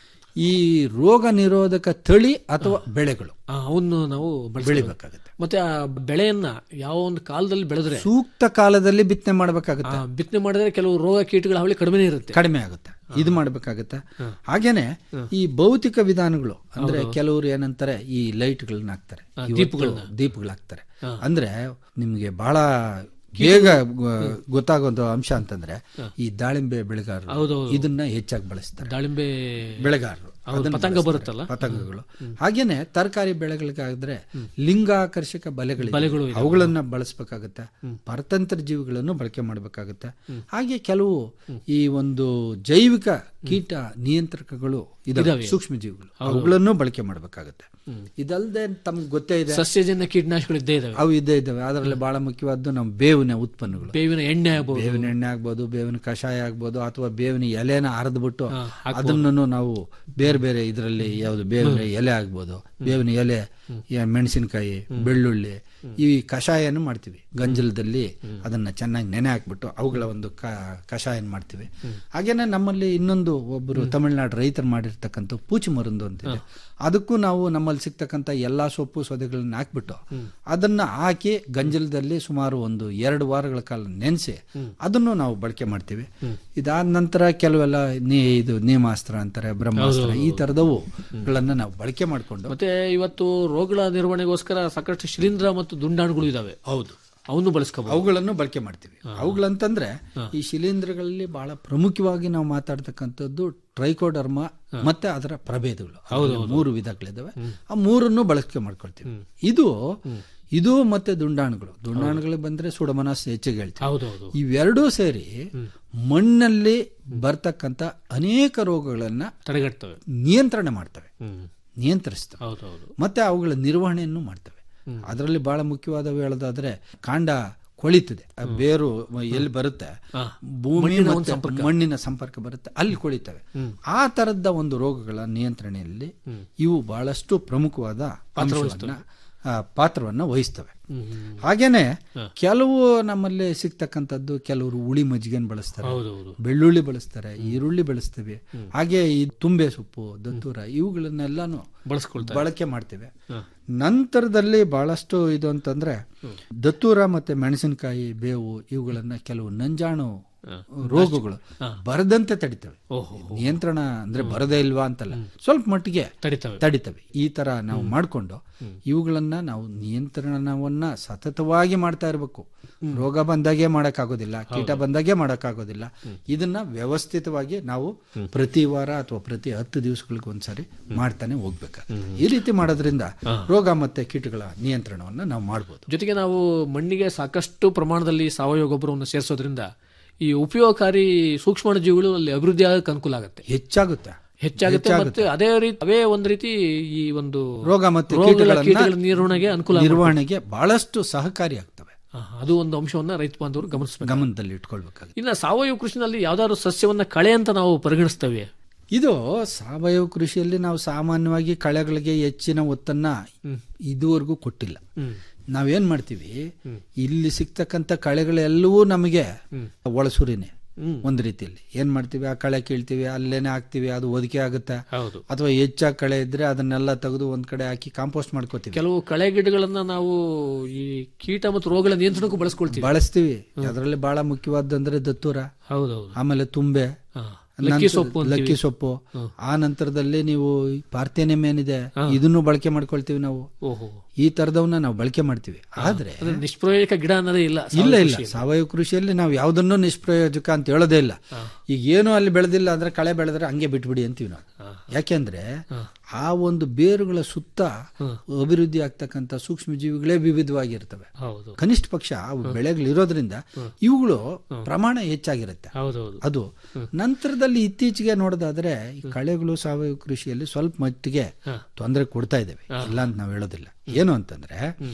ಈ ರೋಗ ನಿರೋಧಕ ತಳಿ ಅಥವಾ ಬೆಳೆಗಳು ಆ, ಅವನ್ನು ನಾವು ಬಳಸ್ಕೋಬೇಕು. ಬೆಳಿಬೇಕಾಗತ್ತೆ ಮತ್ತೆ ಆ ಬೆಳೆಯನ್ನ ಯಾವ ಒಂದು ಕಾಲದಲ್ಲಿ ಬೆಳೆದ್ರೆ ಸೂಕ್ತ ಕಾಲದಲ್ಲಿ ಬಿತ್ತನೆ ಮಾಡಬೇಕಾಗುತ್ತೆ ಆ, ಬಿತ್ತನೆ ಮಾಡಿದ್ರೆ ಕೆಲವು ರೋಗ ಕೀಟಗಳ ಹಾವಳಿ ಕಡಿಮೆ ಇರುತ್ತೆ ಕಡಿಮೆ ಆಗುತ್ತೆ ಇದು ಮಾಡ್ಬೇಕಾಗತ್ತೆ ಹಾಗೇನೆ ಈ ಭೌತಿಕ ವಿಧಾನಗಳು ಅಂದ್ರೆ ಕೆಲವರು ಏನಂತಾರೆ ಈ ಲೈಟ್ಗಳನ್ನ ಹಾಕ್ತಾರೆ ದೀಪಗಳನ್ನ ದೀಪಗಳು ಹಾಕ್ತಾರೆ ಅಂದ್ರೆ ನಿಮ್ಗೆ ಬಹಳ ಬೇಗ ಗೊ- ಗೊತ್ತಾಗೋದು ಅಂಶ ಅಂತಂದ್ರೆ ಈ ದಾಳಿಂಬೆ ಬೆಳೆಗಾರರು ಹೌದೌದು. ಇದನ್ನ ಹೆಚ್ಚಾಗಿ ಬಳಸ್ತಾರೆ ದಾಳಿಂಬೆ ಬೆಳೆಗಾರರು ಅದನ್ನ ಪತಂಗ ಬಳಸ್ತಾರೆ. ಬರುತ್ತಲ್ಲ? ಪತಂಗಗಳು ಹಾಗೇನೆ ತರಕಾರಿ ಬೆಳೆಗಳಿಗಾದ್ರೆ ಲಿಂಗಾಕರ್ಷಕ ಬಲೆಗಳು ಬಲೆಗಳು ಅವುಗಳನ್ನ ಬಳಸಬೇಕಾಗತ್ತೆ ಪರತಂತ್ರ ಜೀವಿಗಳನ್ನು ಬಳಕೆ ಮಾಡಬೇಕಾಗತ್ತೆ ಹಾಗೆ ಕೆಲವು ಈ ಒಂದು ಜೈವಿಕ ಕೀಟ ನಿಯಂತ್ರಕಗಳು ಇದಾವೆ ಸೂಕ್ಷ್ಮ ಜೀವಿಗಳು ಅವುಗಳನ್ನು ಬಳಕೆ ಮಾಡಬೇಕಾಗತ್ತೆ ಇದಲ್ಲದೆ ತಮ್ಗೆ ಗೊತ್ತೇ ಇದೆ ಸಸ್ಯಜನ್ಯ ಕೀಟನಾಶಕಗಳು ಇದ್ದೇ ಇದಾವೆ ಅವು ಇದ್ದೇ ಇದ್ದಾವೆ ಅದರಲ್ಲಿ ಬಹಳ ಮುಖ್ಯವಾದ್ದು ನಮ್ಮ ಬೇವಿನ ಉತ್ಪನ್ನಗಳು ಬೇವಿನ ಎಣ್ಣೆ ಆಗ್ಬೋದು ಬೇವಿನ ಎಣ್ಣೆ ಆಗ್ಬೋದು ಬೇವಿನ ಕಷಾಯ ಆಗ್ಬೋದು ಅಥವಾ ಬೇವಿನ ಎಲೆನ ಅರೆದ್ಬಿಟ್ಟು ಅದನ್ನು ನಾವು ಬೇರೆ ಬೇರೆ ಇದರಲ್ಲಿ ಯಾವುದು ಬೇವಿನ ಎಲೆ ಆಗ್ಬೋದು ಬೇವಿನ ಎಲೆ ಯಾ- ಮೆಣಸಿನಕಾಯಿ ಬೆಳ್ಳುಳ್ಳಿ ಈ ಕಷಾಯನ ಮಾಡ್ತೀವಿ ಗಂಜಲದಲ್ಲಿ ಅದನ್ನ ಚೆನ್ನಾಗಿ ನೆನೆ ಹಾಕ್ಬಿಟ್ಟು ಅವುಗಳ ಒಂದು ಕ- ಕಷಾಯನ ಮಾಡ್ತೀವಿ ಹಾಗೇನೆ ನಮ್ಮಲ್ಲಿ ಇನ್ನೊಂದು ಒಬ್ಬರು ತಮಿಳುನಾಡು ರೈತರು ಮಾಡಿರ್ತಕ್ಕಂಥ ಪೂಚಿ ಮருந்து ಅಂತಿದೆ ಅದಕ್ಕೂ ನಾವು ನಮ್ಮಲ್ಲಿ ಮನೆಯಲ್ಲಿ ಸಿಗ್ತಕ್ಕಂಥ ಎಲ್ಲಾ ಸೊಪ್ಪು ಸೊದೆಗಳನ್ನ ಹಾಕ್ಬಿಟ್ಟು ಅದನ್ನ ಹಾಕಿ ಗಂಜಲದಲ್ಲಿ ಸುಮಾರು ಒಂದು ಎರಡು ವಾರಗಳ ಕಾಲ ನೆನೆಸಿ ಅದನ್ನು ನಾವು ಬಳಕೆ ಮಾಡ್ತೀವಿ ಇದಾದ ನಂತರ ಕೆಲವೆಲ್ಲ ನೀ ಇದು ನೇಮಾಸ್ತ್ರ ಅಂತಾರೆ ಬ್ರಹ್ಮಾಸ್ತ್ರ ಈ ತರದವುಗಳನ್ನ ನಾವು ಬಳಕೆ ಮಾಡಿಕೊಂಡು ಮತ್ತೆ ಇವತ್ತು ರೋಗಗಳ ನಿರ್ವಹಣೆಗೋಸ್ಕರ ಸಾಕಷ್ಟು ಶಿಲೀಂಧ್ರ ಮತ್ತು ದುಂಡಾಣುಗಳು ಇದಾವೆ ಹೌದು ಅವನ್ನು ಬಳಸ್ಕೋಬಹುದು ಅವುಗಳನ್ನು ಬಳಕೆ ಮಾಡ್ತೀವಿ ಅವುಗಳಂತಂದ್ರೆ ಈ ಶಿಲೀಂಧ್ರಗಳಲ್ಲಿ ಬಹಳ ಪ್ರಮುಖವಾಗಿ ನಾವು ಮಾತಾಡ್ತಕ್ಕಂಥದ್ದು ಟ್ರೈಕೋಡರ್ಮ ಮತ್ತೆ ಅದರ ಪ್ರಭೇದಗಳು ಅದ್ರಲ್ಲಿ ಮೂರು ವಿಧಗಳಿದಾವೆ ಆ ಮೂರನ್ನು ಬಳಕೆ ಮಾಡ್ಕೊಳ್ತೀವಿ ಇದು ಇದು ಮತ್ತೆ ದುಂಡಾಣುಗಳು ದುಂಡಾಣುಗಳಿಗೆ ಬಂದ್ರೆ ಸುಡಮನಸ್ ಹೆಚ್ಚಿಗೆ ಹೇಳ್ತೀವಿ ಹೌದೌದು ಇವೆರಡೂ ಸೇರಿ ಮಣ್ಣಲ್ಲಿ ಬರ್ತಕ್ಕಂಥ ಅನೇಕ ರೋಗಗಳನ್ನ ತಡೆಗಟ್ತವೆ ನಿಯಂತ್ರಣ ಮಾಡ್ತವೆ ಹ್ಮ್ ನಿಯಂತ್ರಿಸ್ತವೆ ಹೌದೌದು ಮತ್ತೆ ಅವುಗಳ ನಿರ್ವಹಣೆಯನ್ನು ಮಾಡ್ತವೆ ಅದರಲ್ಲಿ ಬಹಳ ಮುಖ್ಯವಾದವು ಹೇಳೋದಾದ್ರೆ ಕಾಂಡ ಕೊಳಿತದೆ ಆ ಬೇರು ಎಲ್ಲಿ ಬರುತ್ತೆ ಭೂಮಿ ಮತ್ತೆ ಮಣ್ಣಿನ ಸಂಪರ್ಕ ಬರುತ್ತೆ ಅಲ್ಲಿ ಕೊಳಿತವೆ ಆ ತರದ ಒಂದು ರೋಗಗಳ ನಿಯಂತ್ರಣೆಯಲ್ಲಿ ಇವು ಬಹಳಷ್ಟು ಪ್ರಮುಖವಾದ ಅಂಶವನ್ನ ಆ, ಪಾತ್ರವನ್ನ ವಹಿಸ್ತವೆ ಹಾಗೇನೆ ಕೆಲವು ನಮ್ಮಲ್ಲಿ ಸಿಗ್ತಕ್ಕಂಥದ್ದು ಕೆಲವರು ಹುಳಿ ಮಜ್ಜಿಗೆನ್ ಬಳಸ್ತಾರೆ ಹೌದೌದು ಬೆಳ್ಳುಳ್ಳಿ ಬಳಸ್ತಾರೆ ಈರುಳ್ಳಿ ಬಳಸ್ತೇವೆ ಹಾಗೆ ಈ ತುಂಬೆ ಸೊಪ್ಪು ದತ್ತೂರ ಇವುಗಳನ್ನೆಲ್ಲಾನು ಬಳಸ್ಕೊಳ್ತಾರೆ ಬಳಕೆ ಮಾಡ್ತೇವೆ ನಂತರದಲ್ಲಿ ಬಹಳಷ್ಟು ಇದು ಅಂತಂದ್ರೆ ದತ್ತೂರ ಮತ್ತೆ ಮೆಣಸಿನಕಾಯಿ ಬೇವು ಇವುಗಳನ್ನ ಕೆಲವು ನಂಜಾಣು ರೋಗಗಳು ಬರದಂತೆ ತಡಿತವೆ ಓಹೋ ನಿಯಂತ್ರಣ ಅಂದ್ರೆ ಬರದೇ ಇಲ್ವಾ ಅಂತಲ್ಲ ಸ್ವಲ್ಪ ಮಟ್ಟಿಗೆ ತಡಿತವೆ ತಡಿತವೆ ಈ ತರ ನಾವು ಮಾಡಿಕೊಂಡು ಇವುಗಳನ್ನ ನಾವು ನಿಯಂತ್ರಣವನ್ನ ಸತತವಾಗಿ ಮಾಡ್ತಾ ಇರಬೇಕು ರೋಗ ಬಂದಾಗೆ ಮಾಡಕ್ಕಾಗೋದಿಲ್ಲ ಕೀಟ ಬಂದಾಗೆ ಮಾಡಕ್ಕಾಗೋದಿಲ್ಲ ಇದನ್ನ ವ್ಯವಸ್ಥಿತವಾಗಿ ನಾವು ಪ್ರತಿ ವಾರ ಅಥವಾ ಪ್ರತಿ ಹತ್ತು ದಿವಸಗಳಿಗೆ ಒಂದ್ಸರಿ ಮಾಡ್ತಾನೆ ಹೋಗ್ಬೇಕಾಗುತ್ತೆ ಈ ರೀತಿ ಮಾಡೋದ್ರಿಂದ ರೋಗ ಮತ್ತೆ ಕೀಟಗಳ ನಿಯಂತ್ರಣವನ್ನ ನಾವು ಮಾಡ್ಬೋದು ಜೊತೆಗೆ ನಾವು ಮಣ್ಣಿಗೆ ಸಾಕಷ್ಟು ಪ್ರಮಾಣದಲ್ಲಿ ಸಾವಯವ ಗೊಬ್ಬರವನ್ನು ಸೇರಿಸೋದ್ರಿಂದ ಈ ಉಪಯೋಗಕಾರಿ ಸೂಕ್ಷ್ಮಾಣುಜೀವಿಗಳು ಅಲ್ಲಿ ಅಭಿವೃದ್ಧಿ ಆಗಕ್ಕೆ ಅನುಕೂಲ ಆಗುತ್ತೆ ಹೆಚ್ಚಾಗುತ್ತೆ ಹೆಚ್ಚಾಗುತ್ತೆ ಮತ್ತೆ ಅದೇ ರೀತಿ ಅವೇ ಒಂದು ರೀತಿ ಈ ಒಂದು ರೋಗ ಮತ್ತೆ ರೋಗಗಳ ಕೀಟಗಳನ್ನ ಕೀಟಗಳ ನಿರ್ವಹಣೆಗೆ ಅನುಕೂಲ ನಿರ್ವಹಣೆಗೆ ಬಹಳಷ್ಟು ಸಹಕಾರಿಯಾಗ್ತವೆ ಆ, ಅದು ಒಂದು ಅಂಶವನ್ನ ರೈತ ಬಾಂಧವರು ಗಮನಿಸಬೇಕು ಗಮನದಲ್ಲಿ ಇಟ್ಕೊಳ್ಬೇಕಾಗುತ್ತೆ ಇನ್ನು ಸಾವಯವ ಕೃಷಿನಲ್ಲಿ ಯಾವ್ದಾದ್ರು ಸಸ್ಯವನ್ನ ಕಳೆ ಅಂತ ನಾವು ಪರಿಗಣಿಸ್ತೇವೆ ಇದು ಸಾವಯವ ಕೃಷಿಯಲ್ಲಿ ನಾವು ಸಾಮಾನ್ಯವಾಗಿ ಕಳೆಗಳಿಗೆ ಹೆಚ್ಚಿನ ಒತ್ತನ್ನ ಇದುವರೆಗೂ ಕೊಟ್ಟಿಲ್ಲ ಹ್ಮ್ ನಾವೇನ್ ಮಾಡ್ತೀವಿ ಇಲ್ಲಿ ಸಿಗ್ತಕ್ಕಂಥ ಕಳೆಗಳೆಲ್ಲವೂ ನಮಗೆ ಒಳಸುರಿನೇ ಒಂದ್ ರೀತಿಯಲ್ಲಿ ಏನ್ ಮಾಡ್ತೀವಿ ಆ ಕಳೆ ಕೀಳ್ತೀವಿ ಅಲ್ಲೇನೆ ಹಾಕ್ತಿವಿ ಅದು ಒದಕೆ ಆಗುತ್ತೆ ಹೌದು ಅಥವಾ ಹೆಚ್ಚಾಗಿ ಕಳೆ ಇದ್ರೆ ಅದನ್ನೆಲ್ಲ ತೆಗೆದು ಒಂದ್ ಕಡೆ ಹಾಕಿ ಕಾಂಪೋಸ್ಟ್ ಮಾಡ್ಕೋತೀವಿ ಕೆಲವು ಕಳೆ ಗಿಡಗಳನ್ನ ನಾವು ಈ ಕೀಟ ಮತ್ತು ರೋಗಗಳ ನಿಯಂತ್ರಣಕ್ಕೂ ಬಳಸ್ಕೊಳ್ತೀವಿ ಬಳಸ್ತೀವಿ ಅದರಲ್ಲಿ ಬಹಳ ಮುಖ್ಯವಾದಂದ್ರೆ ದತ್ತೂರ ಹೌದೌದು ಆಮೇಲೆ ತುಂಬೆ ಹಾ. ಲಕ್ಕಿ ನಂತರ- ಸೊಪ್ಪು ಅಂತೀವಿ. ಲಕ್ಕಿ ಸೊಪ್ಪು ಆ ನಂತರದಲ್ಲಿ ನೀವು ಪಾರ್ಥೇನಿಯಂ ಏನಿದೆ ಇದನ್ನು ಬಳಕೆ ಮಾಡ್ಕೊಳ್ತೀವಿ ನಾವು ಓಹೋ ಈ ತರದವನ್ನ ನಾವು ಬಳಕೆ ಮಾಡ್ತೀವಿ ಆದ್ರೆ ಅಂದ್ರೆ ನಿಷ್ಪ್ರಯೋಜಕ ಗಿಡ ಅನ್ನೋದೇ ಇಲ್ಲ ಇಲ್ಲ ಇಲ್ಲ ಸಾವಯವ ಕೃಷಿಯಲ್ಲಿ ನಾವು ಯಾವುದನ್ನು ನಿಷ್ಪ್ರಯೋಜಕ ಅಂತ ಹೇಳೋದೇ ಇಲ್ಲ ಈಗ ಏನು ಅಲ್ಲಿ ಬೆಳೆದಿಲ್ಲ ಅಂದ್ರೆ ಕಳೆ ಬೆಳೆದ್ರೆ ಹಂಗೆ ಬಿಟ್ಬಿಡಿ ಅಂತೀವಿ ನಾವು ಯಾಕೆಂದ್ರೆ ಆ ಒಂದು ಬೇರುಗಳ ಸುತ್ತ ಅಭಿವೃದ್ಧಿ ಆಗ್ತಕ್ಕಂಥ ಸೂಕ್ಷ್ಮ ಜೀವಿಗಳೇ ವಿವಿಧವಾಗಿರ್ತವೆ ಹೌದು ಕನಿಷ್ಠ ಪಕ್ಷ ಅವು ಬೆಳೆಗಳಿರೋದ್ರಿಂದ ಇವುಗಳು ಪ್ರಮಾಣ ಹೆಚ್ಚಾಗಿರುತ್ತೆ ಹೌದೌದು ಅದು ನಂತರದಲ್ಲಿ ಇತ್ತೀಚೆಗೆ ನೋಡೋದಾದ್ರೆ ಈ ಕಳೆಗಳು ಸಾವಯವ ಕೃಷಿಯಲ್ಲಿ ಸ್ವಲ್ಪ ಮಟ್ಟಿಗೆ ತೊಂದರೆ ಕೊಡ್ತಾ ಇದ್ದೇವೆ ಇಲ್ಲ ಅಂತ ನಾವು ಹೇಳೋದಿಲ್ಲ ಏನು ಅಂತಂದ್ರೆ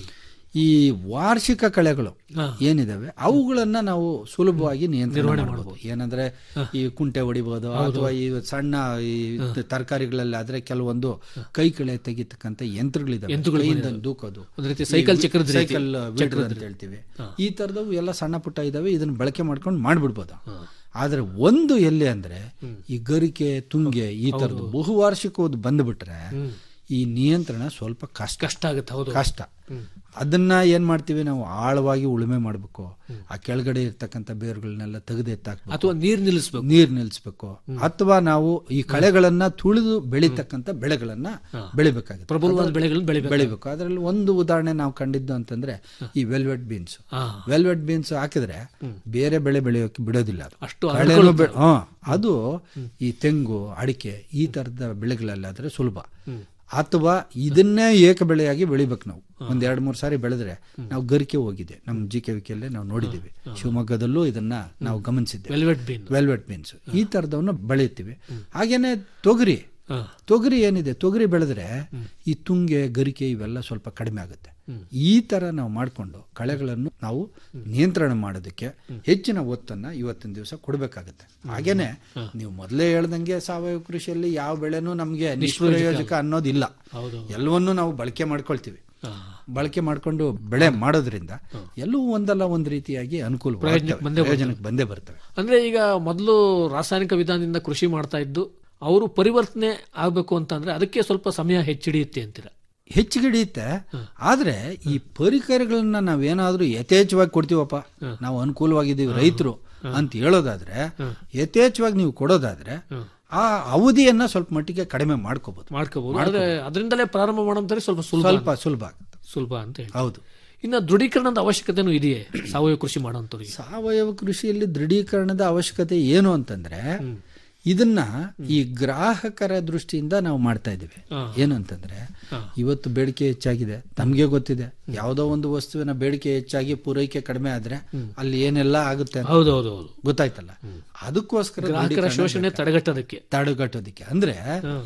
ಈ ವಾರ್ಷಿಕ ಕಳೆಗಳು ಏನಿದಾವೆ ಅವುಗಳನ್ನ ನಾವು ಸುಲಭವಾಗಿ ನಿಯಂತ್ರಣ ಮಾಡಬಹುದು ಏನಂದ್ರೆ ಈ ಕುಂಟೆ ಹೊಡಿಬಹುದು ಅಥವಾ ಈ ಸಣ್ಣ ಈ ತರಕಾರಿಗಳಲ್ಲಿ ಆದ್ರೆ ಕೆಲವೊಂದು ಕೈ ಕಳೆ ತೆಗಿತಕ್ಕಂತ ಯಂತ್ರಗಳಿದಾವೆ ಕೈಯಿಂದ ದೂಕೋದು ಒಂದ್ ರೀತಿ ಸೈಕಲ್ ಚಕ್ರದ ರೀತಿ. ಸೈಕಲ್ ವೀಡರ್ ಅಂತ ಹೇಳ್ತೀವಿ ಈ ತರದವು ಎಲ್ಲ ಸಣ್ಣ ಪುಟ್ಟ ಇದಾವೆ ಇದನ್ನ ಬಳಕೆ ಮಾಡ್ಕೊಂಡು ಮಾಡ್ಬಿಡ್ಬೋದು ಆದ್ರೆ ಒಂದು ಎಲ್ಲಿ ಅಂದ್ರೆ ಈ ಗರಿಕೆ ತುಂಗೆ ಈ ತರದ್ದು ಬಹುವಾರ್ಷಿಕವಾದ ಬಂದ್ಬಿಟ್ರೆ ಈ ನಿಯಂತ್ರಣ ಸ್ವಲ್ಪ ಕಷ್ಟ ಕಷ್ಟ ಆಗುತ್ತೆ ಹೌದು ಕಷ್ಟ ಅದನ್ನ ಏನ್ ಮಾಡ್ತೀವಿ ನಾವು ಆಳವಾಗಿ ಉಳುಮೆ ಮಾಡ್ಬೇಕು ಆ ಕೆಳಗಡೆ ಇರ್ತಕ್ಕಂಥ ಬೇರುಗಳನ್ನೆಲ್ಲ ತೆಗೆದು ಎತ್ತಾಕ್ಬೇಕು ಅಥವಾ ನೀರ್ ನಿಲ್ಲಿಸ್ಬೇಕು ನೀರ್ ನಿಲ್ಲಿಸ್ಬೇಕು ಅಥವಾ ನಾವು ಈ ಕಳೆಗಳನ್ನ ತುಳಿದು ಬೆಳೀತಕ್ಕಂಥ ಬೆಳೆಗಳನ್ನ ಬೆಳಿಬೇಕಾಗುತ್ತೆ ಪ್ರಬಲವಾದ ಬೆಳೆಗಳನ್ನ ಬೆಳಿಬೇಕು ಬೆಳಿಬೇಕು ಅದರಲ್ಲಿ ಒಂದು ಉದಾಹರಣೆ ನಾವು ಕಂಡಿದ್ದು ಅಂತಂದ್ರೆ ಈ ವೆಲ್ವೆಟ್ ಬೀನ್ಸ್ ಹಾ. ವೆಲ್ವೆಟ್ ಬೀನ್ಸ್ ಹಾಕಿದ್ರೆ ಬೇರೆ ಬೆಳೆ ಬೆಳೆಯೋಕೆ ಬಿಡೋದಿಲ್ಲ ಅದು ಅಷ್ಟು ಕಳೆನೂ ಬೆ- ಹಾ, ಅದು ಈ ತೆಂಗು ಅಡಿಕೆ ಈ ತರದ ಬೆಳೆಗಳಲ್ಲಾದ್ರೆ ಸುಲಭ ಅಥವಾ ಇದನ್ನೇ ಏಕ ಬೆಳೆಯಾಗಿ ಬೆಳಿಬೇಕು ನಾವು ಒಂದ್ ಎರಡ್ ಮೂರ್ ಸಾರಿ ಬೆಳೆದ್ರೆ ನಾವು ಗರಿಕೆ ಹೋಗಿದೆ ನಮ್ ಜಿ ಕೆ ವಿಕೆಯಲ್ಲಿ ನಾವು ನೋಡಿದೀವಿ ಶಿವಮೊಗ್ಗದಲ್ಲೂ ಇದನ್ನ ನಾವು ಗಮನಿಸಿದ್ದೇವೆ ವೆಲ್ವೆಟ್ ಬೀನ್ ವೆಲ್ವೆಟ್ ಬೀನ್ಸ್ ಈ ತರದವನ್ನ ಬೆಳೆಯುತ್ತೀವಿ ಹಾಗೇನೆ ತೊಗರಿ ಹಾ. ತೊಗರಿ ಏನಿದೆ ತೊಗರಿ ಬೆಳೆದ್ರೆ ಈ ತುಂಗೆ ಗರಿಕೆ ಇವೆಲ್ಲ ಸ್ವಲ್ಪ ಕಡಿಮೆ ಆಗುತ್ತೆ ಈ ತರ ನಾವು ಮಾಡಿಕೊಂಡು ಕಳೆಗಳನ್ನು ನಾವು ನಿಯಂತ್ರಣ ಮಾಡೋದಕ್ಕೆ ಹೆಚ್ಚಿನ ಒತ್ತನ್ನ ಇವತ್ತಿನ ದಿವಸ ಕೊಡಬೇಕಾಗುತ್ತೆ ಹಾಗೇನೆ ನೀವು ಮೊದಲೇ ಹೇಳ್ದಂಗೆ ಸಾವಯವ ಕೃಷಿಯಲ್ಲಿ ಯಾವ ಬೆಳೆನೂ ನಮಗೆ ನಿಷ್ಪ್ರಯೋಜಕ ಅನ್ನೋದಿಲ್ಲ ಹೌದು. ಎಲ್ಲವನ್ನೂ ನಾವು ಬಳಕೆ ಮಾಡ್ಕೊಳ್ತೀವಿ ಹಾ. ಬಳಕೆ ಮಾಡ್ಕೊಂಡು ಬೆಳೆ ಮಾಡೋದ್ರಿಂದ ಎಲ್ಲವೂ ಒಂದಲ್ಲ ಒಂದು ರೀತಿಯಾಗಿ ಅನುಕೂಲ ಪ್ರಯೋಜನಕ್ಕೆ ಬಂದೇ ಬರ್ತವೆ ಅಂದ್ರೆ ಈಗ ಮೊದಲು ರಾಸಾಯನಿಕ ವಿಧಾನದಿಂದ ಕೃಷಿ ಮಾಡ್ತಾ ಇದ್ದು ಅವರು ಪರಿವರ್ತನೆ ಆಗ್ಬೇಕು ಅಂತ ಅಂದ್ರೆ ಅದಕ್ಕೆ ಸ್ವಲ್ಪ ಸಮಯ ಹೆಚ್ಚಿಡಿಯುತ್ತೆ ಅಂತೀರ ಹೆಚ್ಚಿಗೆ ಹಿಡಿಯುತ್ತೆ ಆದ್ರೆ ಈ ಪರಿಕರಗಳನ್ನ ನಾವೇನಾದ್ರೂ ಯಥೇಚ್ಛವಾಗಿ ಕೊಡ್ತೀವಪ್ಪ ನಾವು ಅನುಕೂಲವಾಗಿದ್ದೀವಿ ರೈತರು ಅಂತ ಹೇಳೋದಾದ್ರೆ ಯಥೇಚ್ಛವಾಗಿ ನೀವು ಕೊಡೋದಾದ್ರೆ ಆ ಅವಧಿಯನ್ನ ಸ್ವಲ್ಪ ಮಟ್ಟಿಗೆ ಕಡಿಮೆ ಮಾಡ್ಕೋಬಹುದು ಮಾಡ್ಕೋಬಹುದು ಆದ್ರೆ ಅದರಿಂದಲೇ ಪ್ರಾರಂಭ ಮಾಡೋಂತಾರೆ ಸ್ವಲ್ಪ ಸುಲಭ ಸ್ವಲ್ಪ ಸುಲಭ ಆಗುತ್ತೆ ಸುಲಭ ಅಂತ ಹೇಳಿ ಹೌದು ಇನ್ನು ದೃಢೀಕರಣದ ಅವಶ್ಯಕತೆನೂ ಇದೆಯೇ ಸಾವಯವ ಕೃಷಿ ಮಾಡೋಂಥವ್ರಿಗೆ ಸಾವಯವ ಕೃಷಿಯಲ್ಲಿ ದೃಢೀಕರಣದ ಅವಶ್ಯಕತೆ ಏನು ಅಂತಂದ್ರೆ ಇದನ್ನ ಈ ಗ್ರಾಹಕರ ದೃಷ್ಟಿಯಿಂದ ನಾವು ಮಾಡ್ತಾ ಇದ್ದೀವಿ ಏನು ಅಂತಂದ್ರೆ ಇವತ್ತು ಬೇಡಿಕೆ ಹೆಚ್ಚಾಗಿದೆ ತಮಗೆ ಗೊತ್ತಿದೆ ಯಾವುದೋ ಒಂದು ವಸ್ತುವಿನ ಬೇಡಿಕೆ ಹೆಚ್ಚಾಗಿ ಪೂರೈಕೆ ಕಡಿಮೆ ಆದ್ರೆ ಅಲ್ಲಿ ಏನೆಲ್ಲ ಆಗುತ್ತೆ ಅಂತ ಹೌದೌದು ಹೌದು ಗೊತ್ತಾಯ್ತಲ್ಲ ಅದಕ್ಕೋಸ್ಕರ ಗ್ರಾಹಕರ ದೃಢೀಕರಣ ಶೋಷಣೆ ತಡೆಗಟ್ಟೋದಕ್ಕೆ ತಡೆಗಟ್ಟೋದಿಕ್ಕೆ ಅಂದ್ರೆ ಹ.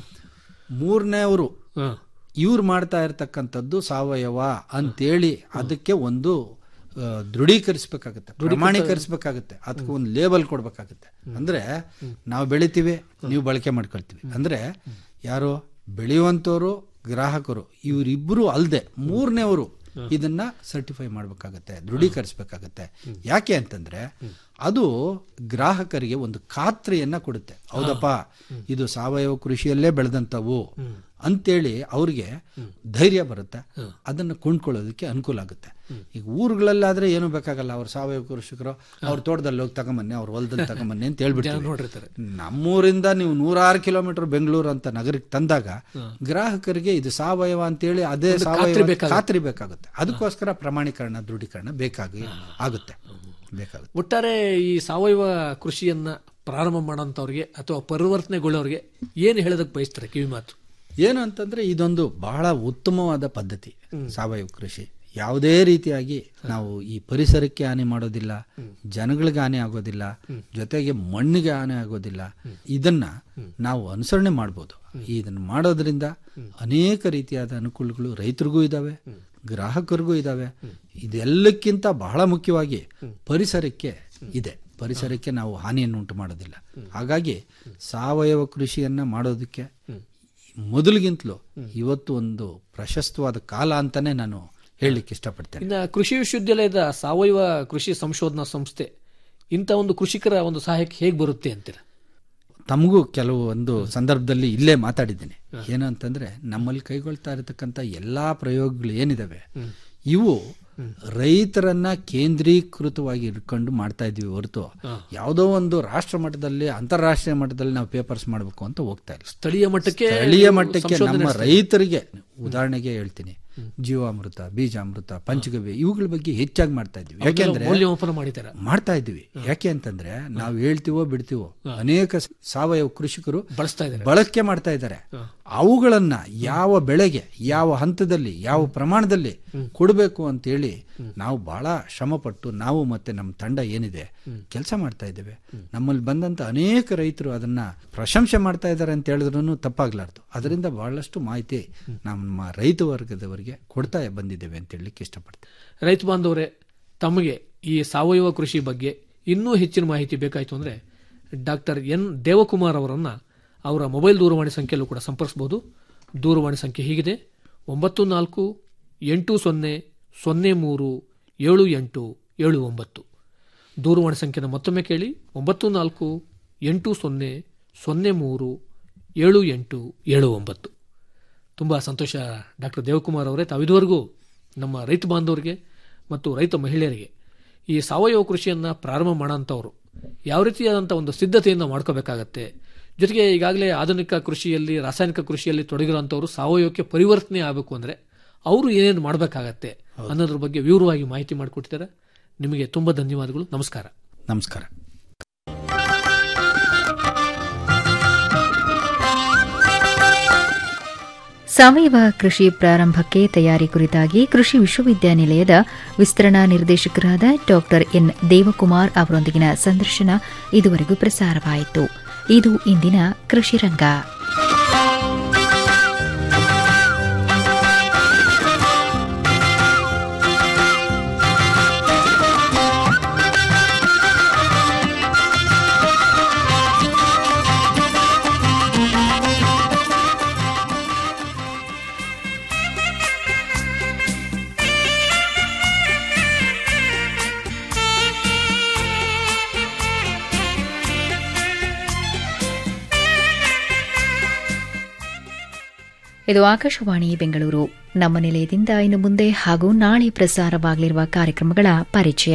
ಮೂರನೇವರು ಹ. ಇವ್ರು ಮಾಡ್ತಾ ಇರತಕ್ಕಂಥದ್ದು ಸಾವಯವ ಅಂತೇಳಿ ಅದಕ್ಕೆ ಒಂದು ಆ, ದೃಢೀಕರಿಸ್ಬೇಕಾಗತ್ತೆ ಪ್ರಮಾಣೀಕರಿಸ್ಬೇಕಾಗತ್ತೆ ಅದಕ್ಕೆ ಒಂದು ಲೇಬಲ್ ಕೊಡ್ಬೇಕಾಗತ್ತೆ ಅಂದ್ರೆ ನಾವು ಬೆಳಿತೀವಿ ನೀವು ಬಳಕೆ ಮಾಡ್ಕೊಳ್ತೀವಿ ಅಂದ್ರೆ ಯಾರು ಬೆಳೆಯುವಂಥವ್ರು ಗ್ರಾಹಕರು ಇವರಿಬ್ಬರು ಅಲ್ಲದೆ ಮೂರನೇವರು ಇದನ್ನ ಸರ್ಟಿಫೈ ಮಾಡ್ಬೇಕಾಗತ್ತೆ ದೃಢೀಕರಿಸ್ಬೇಕಾಗತ್ತೆ ಯಾಕೆ ಅಂತಂದ್ರೆ ಅದು ಗ್ರಾಹಕರಿಗೆ ಒಂದು ಖಾತ್ರಿಯನ್ನ ಕೊಡುತ್ತೆ ಹೌದಪ್ಪ ಇದು ಸಾವಯವ ಕೃಷಿಯಲ್ಲೇ ಬೆಳೆದಂಥವು ಅಂತೇಳಿ ಅವ್ರಿಗೆ ಧೈರ್ಯ ಬರುತ್ತೆ ಅದನ್ನು ಕೊಂಡ್ಕೊಳ್ಳೋದಕ್ಕೆ ಅನುಕೂಲ ಆಗುತ್ತೆ ಈಗ ಊರುಗಳಲ್ಲಾದ್ರೆ ಏನು ಬೇಕಾಗಲ್ಲ ಅವ್ರು ಸಾವಯವ ಕೃಷಿಕರು ಅವ್ರ ತೋಟದಲ್ಲಿ ಹೋಗಿ ತಗೊಂಬನ್ನಿ ಅವ್ರ ಹೊಲದಲ್ಲಿ ತಗೊಂಬನ್ನಿ ಅಂತ ಹೇಳ್ಬಿಡ್ತೀವಿ ನೋಡಿರ್ತಾರೆ ನಮ್ಮೂರಿಂದ ನೀವು ನೂರಾರು ಕಿಲೋಮೀಟರ್ ಬೆಂಗಳೂರು ಅಂತ ನಗರಕ್ಕೆ ತಂದಾಗ ಗ್ರಾಹಕರಿಗೆ ಇದು ಸಾವಯವ ಅಂತೇಳಿ ಅದೇ ಸಾವಯವ ಖಾತ್ರಿ ಬೇಕಾಗುತ್ತೆ ಅದಕ್ಕೋಸ್ಕರ ಪ್ರಮಾಣೀಕರಣ ದೃಢೀಕರಣ ಬೇಕಾಗಿ ಆಗುತ್ತೆ ಬೇಕಾಗುತ್ತೆ ಒಟ್ಟಾರೆ ಈ ಸಾವಯವ ಕೃಷಿಯನ್ನ ಪ್ರಾರಂಭ ಮಾಡೋಂಥವ್ರಿಗೆ ಅಥವಾ ಪರಿವರ್ತನೆಗೊಳ್ಳೋರಿಗೆ ಏನು ಹೇಳೋದಕ್ಕೆ ಬಯಸ್ತಾರೆ ಕಿವಿ ಮಾತು ಏನು ಅಂತಂದ್ರೆ ಇದೊಂದು ಬಹಳ ಉತ್ತಮವಾದ ಪದ್ಧತಿ ಸಾವಯವ ಕೃಷಿ ಯಾವುದೇ ರೀತಿಯಾಗಿ ನಾವು ಈ ಪರಿಸರಕ್ಕೆ ಹಾನಿ ಮಾಡೋದಿಲ್ಲ ಜನಗಳಿಗೆ ಹಾನಿ ಆಗೋದಿಲ್ಲ ಜೊತೆಗೆ ಮಣ್ಣಿಗೆ ಹಾನಿ ಆಗೋದಿಲ್ಲ ಇದನ್ನ ನಾವು ಅನುಸರಣೆ ಮಾಡ್ಬೋದು ಇದನ್ನ ಮಾಡೋದ್ರಿಂದ ಅನೇಕ ರೀತಿಯಾದ ಅನುಕೂಲಗಳು ರೈತರಿಗೂ ಇದಾವೆ ಗ್ರಾಹಕರಿಗೂ ಇದಾವೆ ಇದೆಲ್ಲಕ್ಕಿಂತ ಬಹಳ ಮುಖ್ಯವಾಗಿ ಪರಿಸರಕ್ಕೆ ಇದೆ ಪರಿಸರಕ್ಕೆ ನಾವು ಹಾನಿಯನ್ನು ಉಂಟು ಮಾಡೋದಿಲ್ಲ ಹಾಗಾಗಿ ಸಾವಯವ ಕೃಷಿಯನ್ನ ಮಾಡೋದಕ್ಕೆ ಮೊದಲಿಗಿಂತಲೂ ಇವತ್ತು ಒಂದು ಪ್ರಶಸ್ತವಾದ ಕಾಲ ಅಂತಾನೆ ನಾನು ಹೇಳಲಿಕ್ಕೆ ಇಷ್ಟಪಡ್ತೇನೆ ಇನ್ನು ಕೃಷಿ ವಿಶ್ವವಿದ್ಯಾಲಯದ ಸಾವಯವ ಕೃಷಿ ಸಂಶೋಧನಾ ಸಂಸ್ಥೆ ಇಂಥ ಒಂದು ಕೃಷಿಕರ ಒಂದು ಸಹಾಯಕ್ಕೆ ಹೇಗೆ ಬರುತ್ತೆ ಅಂತೀರ ತಮಗೂ ಕೆಲವು ಒಂದು ಸಂದರ್ಭದಲ್ಲಿ ಇಲ್ಲೇ ಮಾತಾಡಿದ್ದೇನೆ ಏನು ಅಂತಂದ್ರೆ ನಮ್ಮಲ್ಲಿ ಕೈಗೊಳ್ತಾ ಇರತಕ್ಕಂಥ ಎಲ್ಲಾ ಪ್ರಯೋಗಗಳು ಏನಿದಾವೆ ಇವು ರೈತರನ್ನ ಕೇಂದ್ರೀಕೃತವಾಗಿ ಇಟ್ಕೊಂಡು ಮಾಡ್ತಾ ಇದೀವಿ ಹೊರತು ಯಾವುದೋ ಒಂದು ರಾಷ್ಟ್ರ ಮಟ್ಟದಲ್ಲಿ ಅಂತಾರಾಷ್ಟ್ರೀಯ ಮಟ್ಟದಲ್ಲಿ ನಾವು ಪೇಪರ್ಸ್ ಮಾಡಬೇಕು ಅಂತ ಹೋಗ್ತಾ ಇಲ್ಲ ಸ್ಥಳೀಯ ಮಟ್ಟಕ್ಕೆ ಸ್ಥಳೀಯ ಮಟ್ಟಕ್ಕೆ ನಮ್ಮ ರೈತರಿಗೆ ಉದಾಹರಣೆಗೆ ಹೇಳ್ತೀನಿ ಜೀವಾಮೃತ ಬೀಜಾಮೃತ ಪಂಚಗವ್ಯ ಇವುಗಳ ಬಗ್ಗೆ ಹೆಚ್ಚಾಗಿ ಮಾಡ್ತಾ ಇದ್ದೀವಿ ಯಾಕೆಂದ್ರೆ ಮೌಲ್ಯಮಾಪನ ಮಾಡಿದ್ದಾರೆ ಮಾಡ್ತಾ ಇದ್ದೀವಿ ಯಾಕೆ ಅಂತಂದ್ರೆ ನಾವು ಹೇಳ್ತೀವೋ ಬಿಡ್ತೀವೋ ಅನೇಕ ಸಾವಯವ ಕೃಷಿಕರು ಬಳಸ್ತಾ ಇದ್ದಾರೆ ಬಳಕೆ ಮಾಡ್ತಾ ಇದ್ದಾರೆ ಅವುಗಳನ್ನ ಯಾವ ಬೆಳೆಗೆ ಯಾವ ಹಂತದಲ್ಲಿ ಯಾವ ಪ್ರಮಾಣದಲ್ಲಿ ಕೊಡಬೇಕು ಅಂತೇಳಿ ನಾವು ಬಹಳ ಶ್ರಮಪಟ್ಟು ನಾವು ಮತ್ತೆ ನಮ್ಮ ತಂಡ ಏನಿದೆ ಕೆಲಸ ಮಾಡ್ತಾ ಇದ್ದೇವೆ ನಮ್ಮಲ್ಲಿ ಬಂದಂತ ಅನೇಕ ರೈತರು ಅದನ್ನ ಪ್ರಶಂಸೆ ಮಾಡ್ತಾ ಇದ್ದಾರೆ ಅಂತ ಹೇಳಿದ್ರು ತಪ್ಪಾಗ್ಲಾರ್ದು ಅದರಿಂದ ಬಹಳಷ್ಟು ಮಾಹಿತಿ ನಮ್ಮ ರೈತ ವರ್ಗದವರಿಗೆ ಕೊಡ್ತಾ ಬಂದಿದ್ದೇವೆ ಅಂತ ಹೇಳಲಿಕ್ಕೆ ಇಷ್ಟಪಡ್ತೇನೆ ರೈತ ಬಾಂಧವರೇ ತಮಗೆ ಈ ಸಾವಯವ ಕೃಷಿ ಬಗ್ಗೆ ಇನ್ನೂ ಹೆಚ್ಚಿನ ಮಾಹಿತಿ ಬೇಕಾಯಿತು ಅಂದರೆ ಡಾಕ್ಟರ್ ಎನ್ ದೇವಕುಮಾರ್ ಅವರನ್ನು ಅವರ ಮೊಬೈಲ್ ದೂರವಾಣಿ ಸಂಖ್ಯೆಯಲ್ಲೂ ಕೂಡ ಸಂಪರ್ಕಿಸಬಹುದು ದೂರವಾಣಿ ಸಂಖ್ಯೆ ಹೀಗಿದೆ ಒಂಬತ್ತು ನಾಲ್ಕು ಎಂಟು ಸೊನ್ನೆ ಸೊನ್ನೆ ಮೂರು ಏಳು ಎಂಟು ಏಳು ಒಂಬತ್ತು ದೂರವಾಣಿ ಸಂಖ್ಯೆನ ಮತ್ತೊಮ್ಮೆ ಕೇಳಿ ಒಂಬತ್ತು ನಾಲ್ಕು ಎಂಟು ಸೊನ್ನೆ ಸೊನ್ನೆ ಮೂರು ಏಳು ಎಂಟು ಏಳು ಒಂಬತ್ತು ತುಂಬ ಸಂತೋಷ ಡಾಕ್ಟರ್ ದೇವಕುಮಾರ್ ಅವರೇ ತಾವಿದುವರೆಗೂ ನಮ್ಮ ರೈತ ಬಾಂಧವರಿಗೆ ಮತ್ತು ರೈತ ಮಹಿಳೆಯರಿಗೆ ಈ ಸಾವಯವ ಕೃಷಿಯನ್ನು ಪ್ರಾರಂಭ ಮಾಡೋಂಥವ್ರು ಯಾವ ರೀತಿಯಾದಂಥ ಒಂದು ಸಿದ್ಧತೆಯನ್ನು ಮಾಡ್ಕೋಬೇಕಾಗತ್ತೆ ಜೊತೆಗೆ ಈಗಾಗಲೇ ಆಧುನಿಕ ಕೃಷಿಯಲ್ಲಿ ರಾಸಾಯನಿಕ ಕೃಷಿಯಲ್ಲಿ ತೊಡಗಿರುವಂಥವ್ರು ಸಾವಯವಕ್ಕೆ ಪರಿವರ್ತನೆ ಆಗಬೇಕು ಅಂದರೆ ಅವರು ಏನೇನು ಮಾಡಬೇಕಾಗತ್ತೆ ಅನ್ನೋದ್ರ ಬಗ್ಗೆ ವಿವರವಾಗಿ ಮಾಹಿತಿ ಮಾಡಿಕೊಟ್ಟಿದ್ದಾರೆ ನಿಮಗೆ ತುಂಬ ಧನ್ಯವಾದಗಳು ನಮಸ್ಕಾರ ನಮಸ್ಕಾರ ಸಾವಯವ ಕೃಷಿ ಪ್ರಾರಂಭಕ್ಕೆ ತಯಾರಿ ಕುರಿತಾಗಿ ಕೃಷಿ ವಿಶ್ವವಿದ್ಯಾನಿಲಯದ ವಿಸ್ತರಣಾ ನಿರ್ದೇಶಕರಾದ ಡಾಕ್ಟರ್ ಎನ್ ದೇವಕುಮಾರ್ ಅವರೊಂದಿಗಿನ ಸಂದರ್ಶನ ಇದುವರೆಗೂ ಪ್ರಸಾರವಾಯಿತು ಇದು ಇಂದಿನ ಕೃಷಿ ರಂಗ ಇದು ಆಕಾಶವಾಣಿ ಬೆಂಗಳೂರು ನಮ್ಮ ನಿಲಯದಿಂದ ಇನ್ನು ಮುಂದೆ ಹಾಗೂ ನಾಳೆ ಪ್ರಸಾರವಾಗಲಿರುವ ಕಾರ್ಯಕ್ರಮಗಳ ಪರಿಚಯ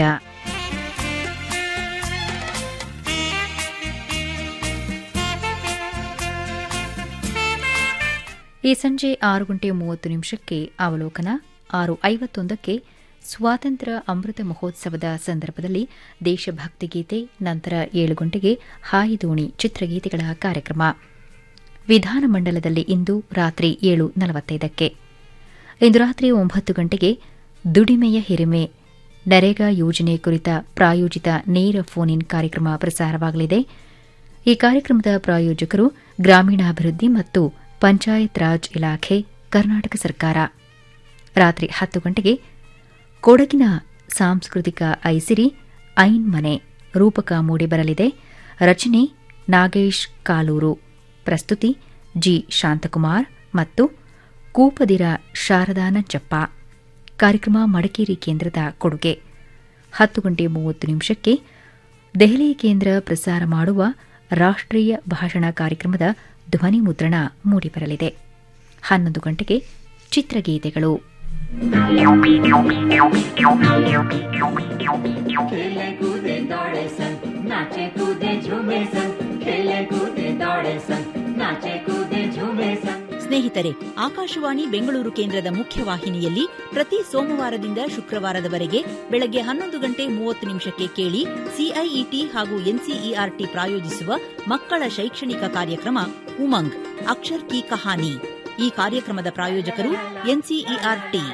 ಈ ಸಂಜೆ ಆರು ಗಂಟೆ ಮೂವತ್ತು ನಿಮಿಷಕ್ಕೆ ಅವಲೋಕನ ಆರು ಐವತ್ತೊಂದಕ್ಕೆ ಸ್ವಾತಂತ್ರ್ಯ ಅಮೃತ ಮಹೋತ್ಸವದ ಸಂದರ್ಭದಲ್ಲಿ ದೇಶಭಕ್ತಿ ಗೀತೆ ನಂತರ ಏಳು ಗಂಟೆಗೆ ಹಾಯಿದೋಣಿ ಚಿತ್ರಗೀತೆಗಳ ಕಾರ್ಯಕ್ರಮ ವಿಧಾನಮಂಡಲದಲ್ಲಿ ಇಂದು ರಾತ್ರಿ ಏಳು ನಲವತ್ತೈದಕ್ಕೆ ಇಂದು ರಾತ್ರಿ ಒಂಬತ್ತು ಗಂಟೆಗೆ ದುಡಿಮೆಯ ಹಿರಿಮೆ ನರೇಗಾ ಯೋಜನೆ ಕುರಿತ ಪ್ರಾಯೋಜಿತ ನೇರ ಫೋನ್ ಇನ್ ಕಾರ್ಯಕ್ರಮ ಪ್ರಸಾರವಾಗಲಿದೆ ಈ ಕಾರ್ಯಕ್ರಮದ ಪ್ರಾಯೋಜಕರು ಗ್ರಾಮೀಣಾಭಿವೃದ್ಧಿ ಮತ್ತು ಪಂಚಾಯತ್ ರಾಜ್ ಇಲಾಖೆ ಕರ್ನಾಟಕ ಸರ್ಕಾರ ರಾತ್ರಿ ಹತ್ತು ಗಂಟೆಗೆ ಕೊಡಗಿನ ಸಾಂಸ್ಕೃತಿಕ ಐಸಿರಿ ಐನ್ ಮನೆ ರೂಪಕ ಮೂಡಿಬರಲಿದೆ ರಚನೆ ನಾಗೇಶ್ ಕಾಲೂರು ಪ್ರಸ್ತುತಿ ಜಿ ಶಾಂತಕುಮಾರ್ ಮತ್ತು ಕೂಪದಿರ ಶಾರದಾ ನಂಜಪ್ಪ ಕಾರ್ಯಕ್ರಮ ಮಡಿಕೇರಿ ಕೇಂದ್ರದ ಕೊಡುಗೆ ಹತ್ತು ಗಂಟೆ ಮೂವತ್ತು ನಿಮಿಷಕ್ಕೆ ದೆಹಲಿ ಕೇಂದ್ರ ಪ್ರಸಾರ ಮಾಡುವ ರಾಷ್ಟ್ರೀಯ ಭಾಷಣ ಕಾರ್ಯಕ್ರಮದ ಧ್ವನಿ ಮುದ್ರಣ ಮೂಡಿಬರಲಿದೆ ಹನ್ನೊಂದು ಗಂಟೆಗೆ ಚಿತ್ರಗೀತೆಗಳು खेले कूदे दौड़े सन नाचे कूदे झूमे सन खेले कूदे दौड़े सन नाचे कूदे झूमे सन ಸ್ನೇಹಿತರೆ ಆಕಾಶವಾಣಿ ಬೆಂಗಳೂರು ಕೇಂದ್ರದ ಮುಖ್ಯವಾಹಿನಿಯಲ್ಲಿ ಪ್ರತಿ ಸೋಮವಾರದಿಂದ ಶುಕ್ರವಾರದವರೆಗೆ ಬೆಳಗ್ಗೆ ಹನ್ನೊಂದು ಗಂಟೆ ಮೂವತ್ತು ನಿಮಿಷಕ್ಕೆ ಕೇಳಿ ಸಿಐಇಟಿ ಹಾಗೂ ಎನ್ಸಿಇಆರ್ಟಿ ಪ್ರಾಯೋಜಿಸುವ ಮಕ್ಕಳ ಶೈಕ್ಷಣಿಕ ಕಾರ್ಯಕ್ರಮ ಉಮಂಗ್ ಅಕ್ಷರ್ ಕಿ ಕಹಾನಿ ಈ ಕಾರ್ಯಕ್ರಮದ ಪ್ರಾಯೋಜಕರು ಎನ್ಸಿಇಆರ್ಟಿ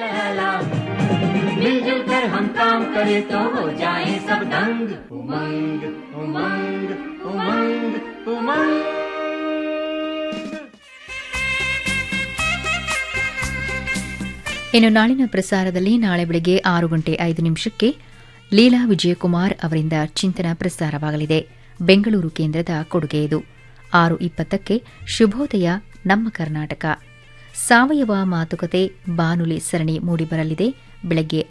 मिलजुल कर हम काम करें तो हो जाए सब दंग उमंग उमंग उमंग उमंग ಇನ್ನು ನಾಳಿನ ಪ್ರಸಾರದಲ್ಲಿ ನಾಳೆ ಬೆಳಗ್ಗೆ ಆರು ಗಂಟೆ ಐದು ನಿಮಿಷಕ್ಕೆ ಲೀಲಾ ವಿಜಯಕುಮಾರ್ ಅವರಿಂದ ಚಿಂತನ ಪ್ರಸಾರವಾಗಲಿದೆ ಬೆಂಗಳೂರು ಕೇಂದ್ರದ ಕೊಡುಗೆ ಇದು ಆರು ಇಪ್ಪತ್ತಕ್ಕೆ ಶುಭೋದಯ ನಮ್ಮ ಕರ್ನಾಟಕ ಸಾವಯವ ಮಾತುಕತೆ ಬಾನುಲಿ ಸರಣಿ ಮೂಡಿಬರಲಿದೆ ಬೆಳಗ್ಗೆ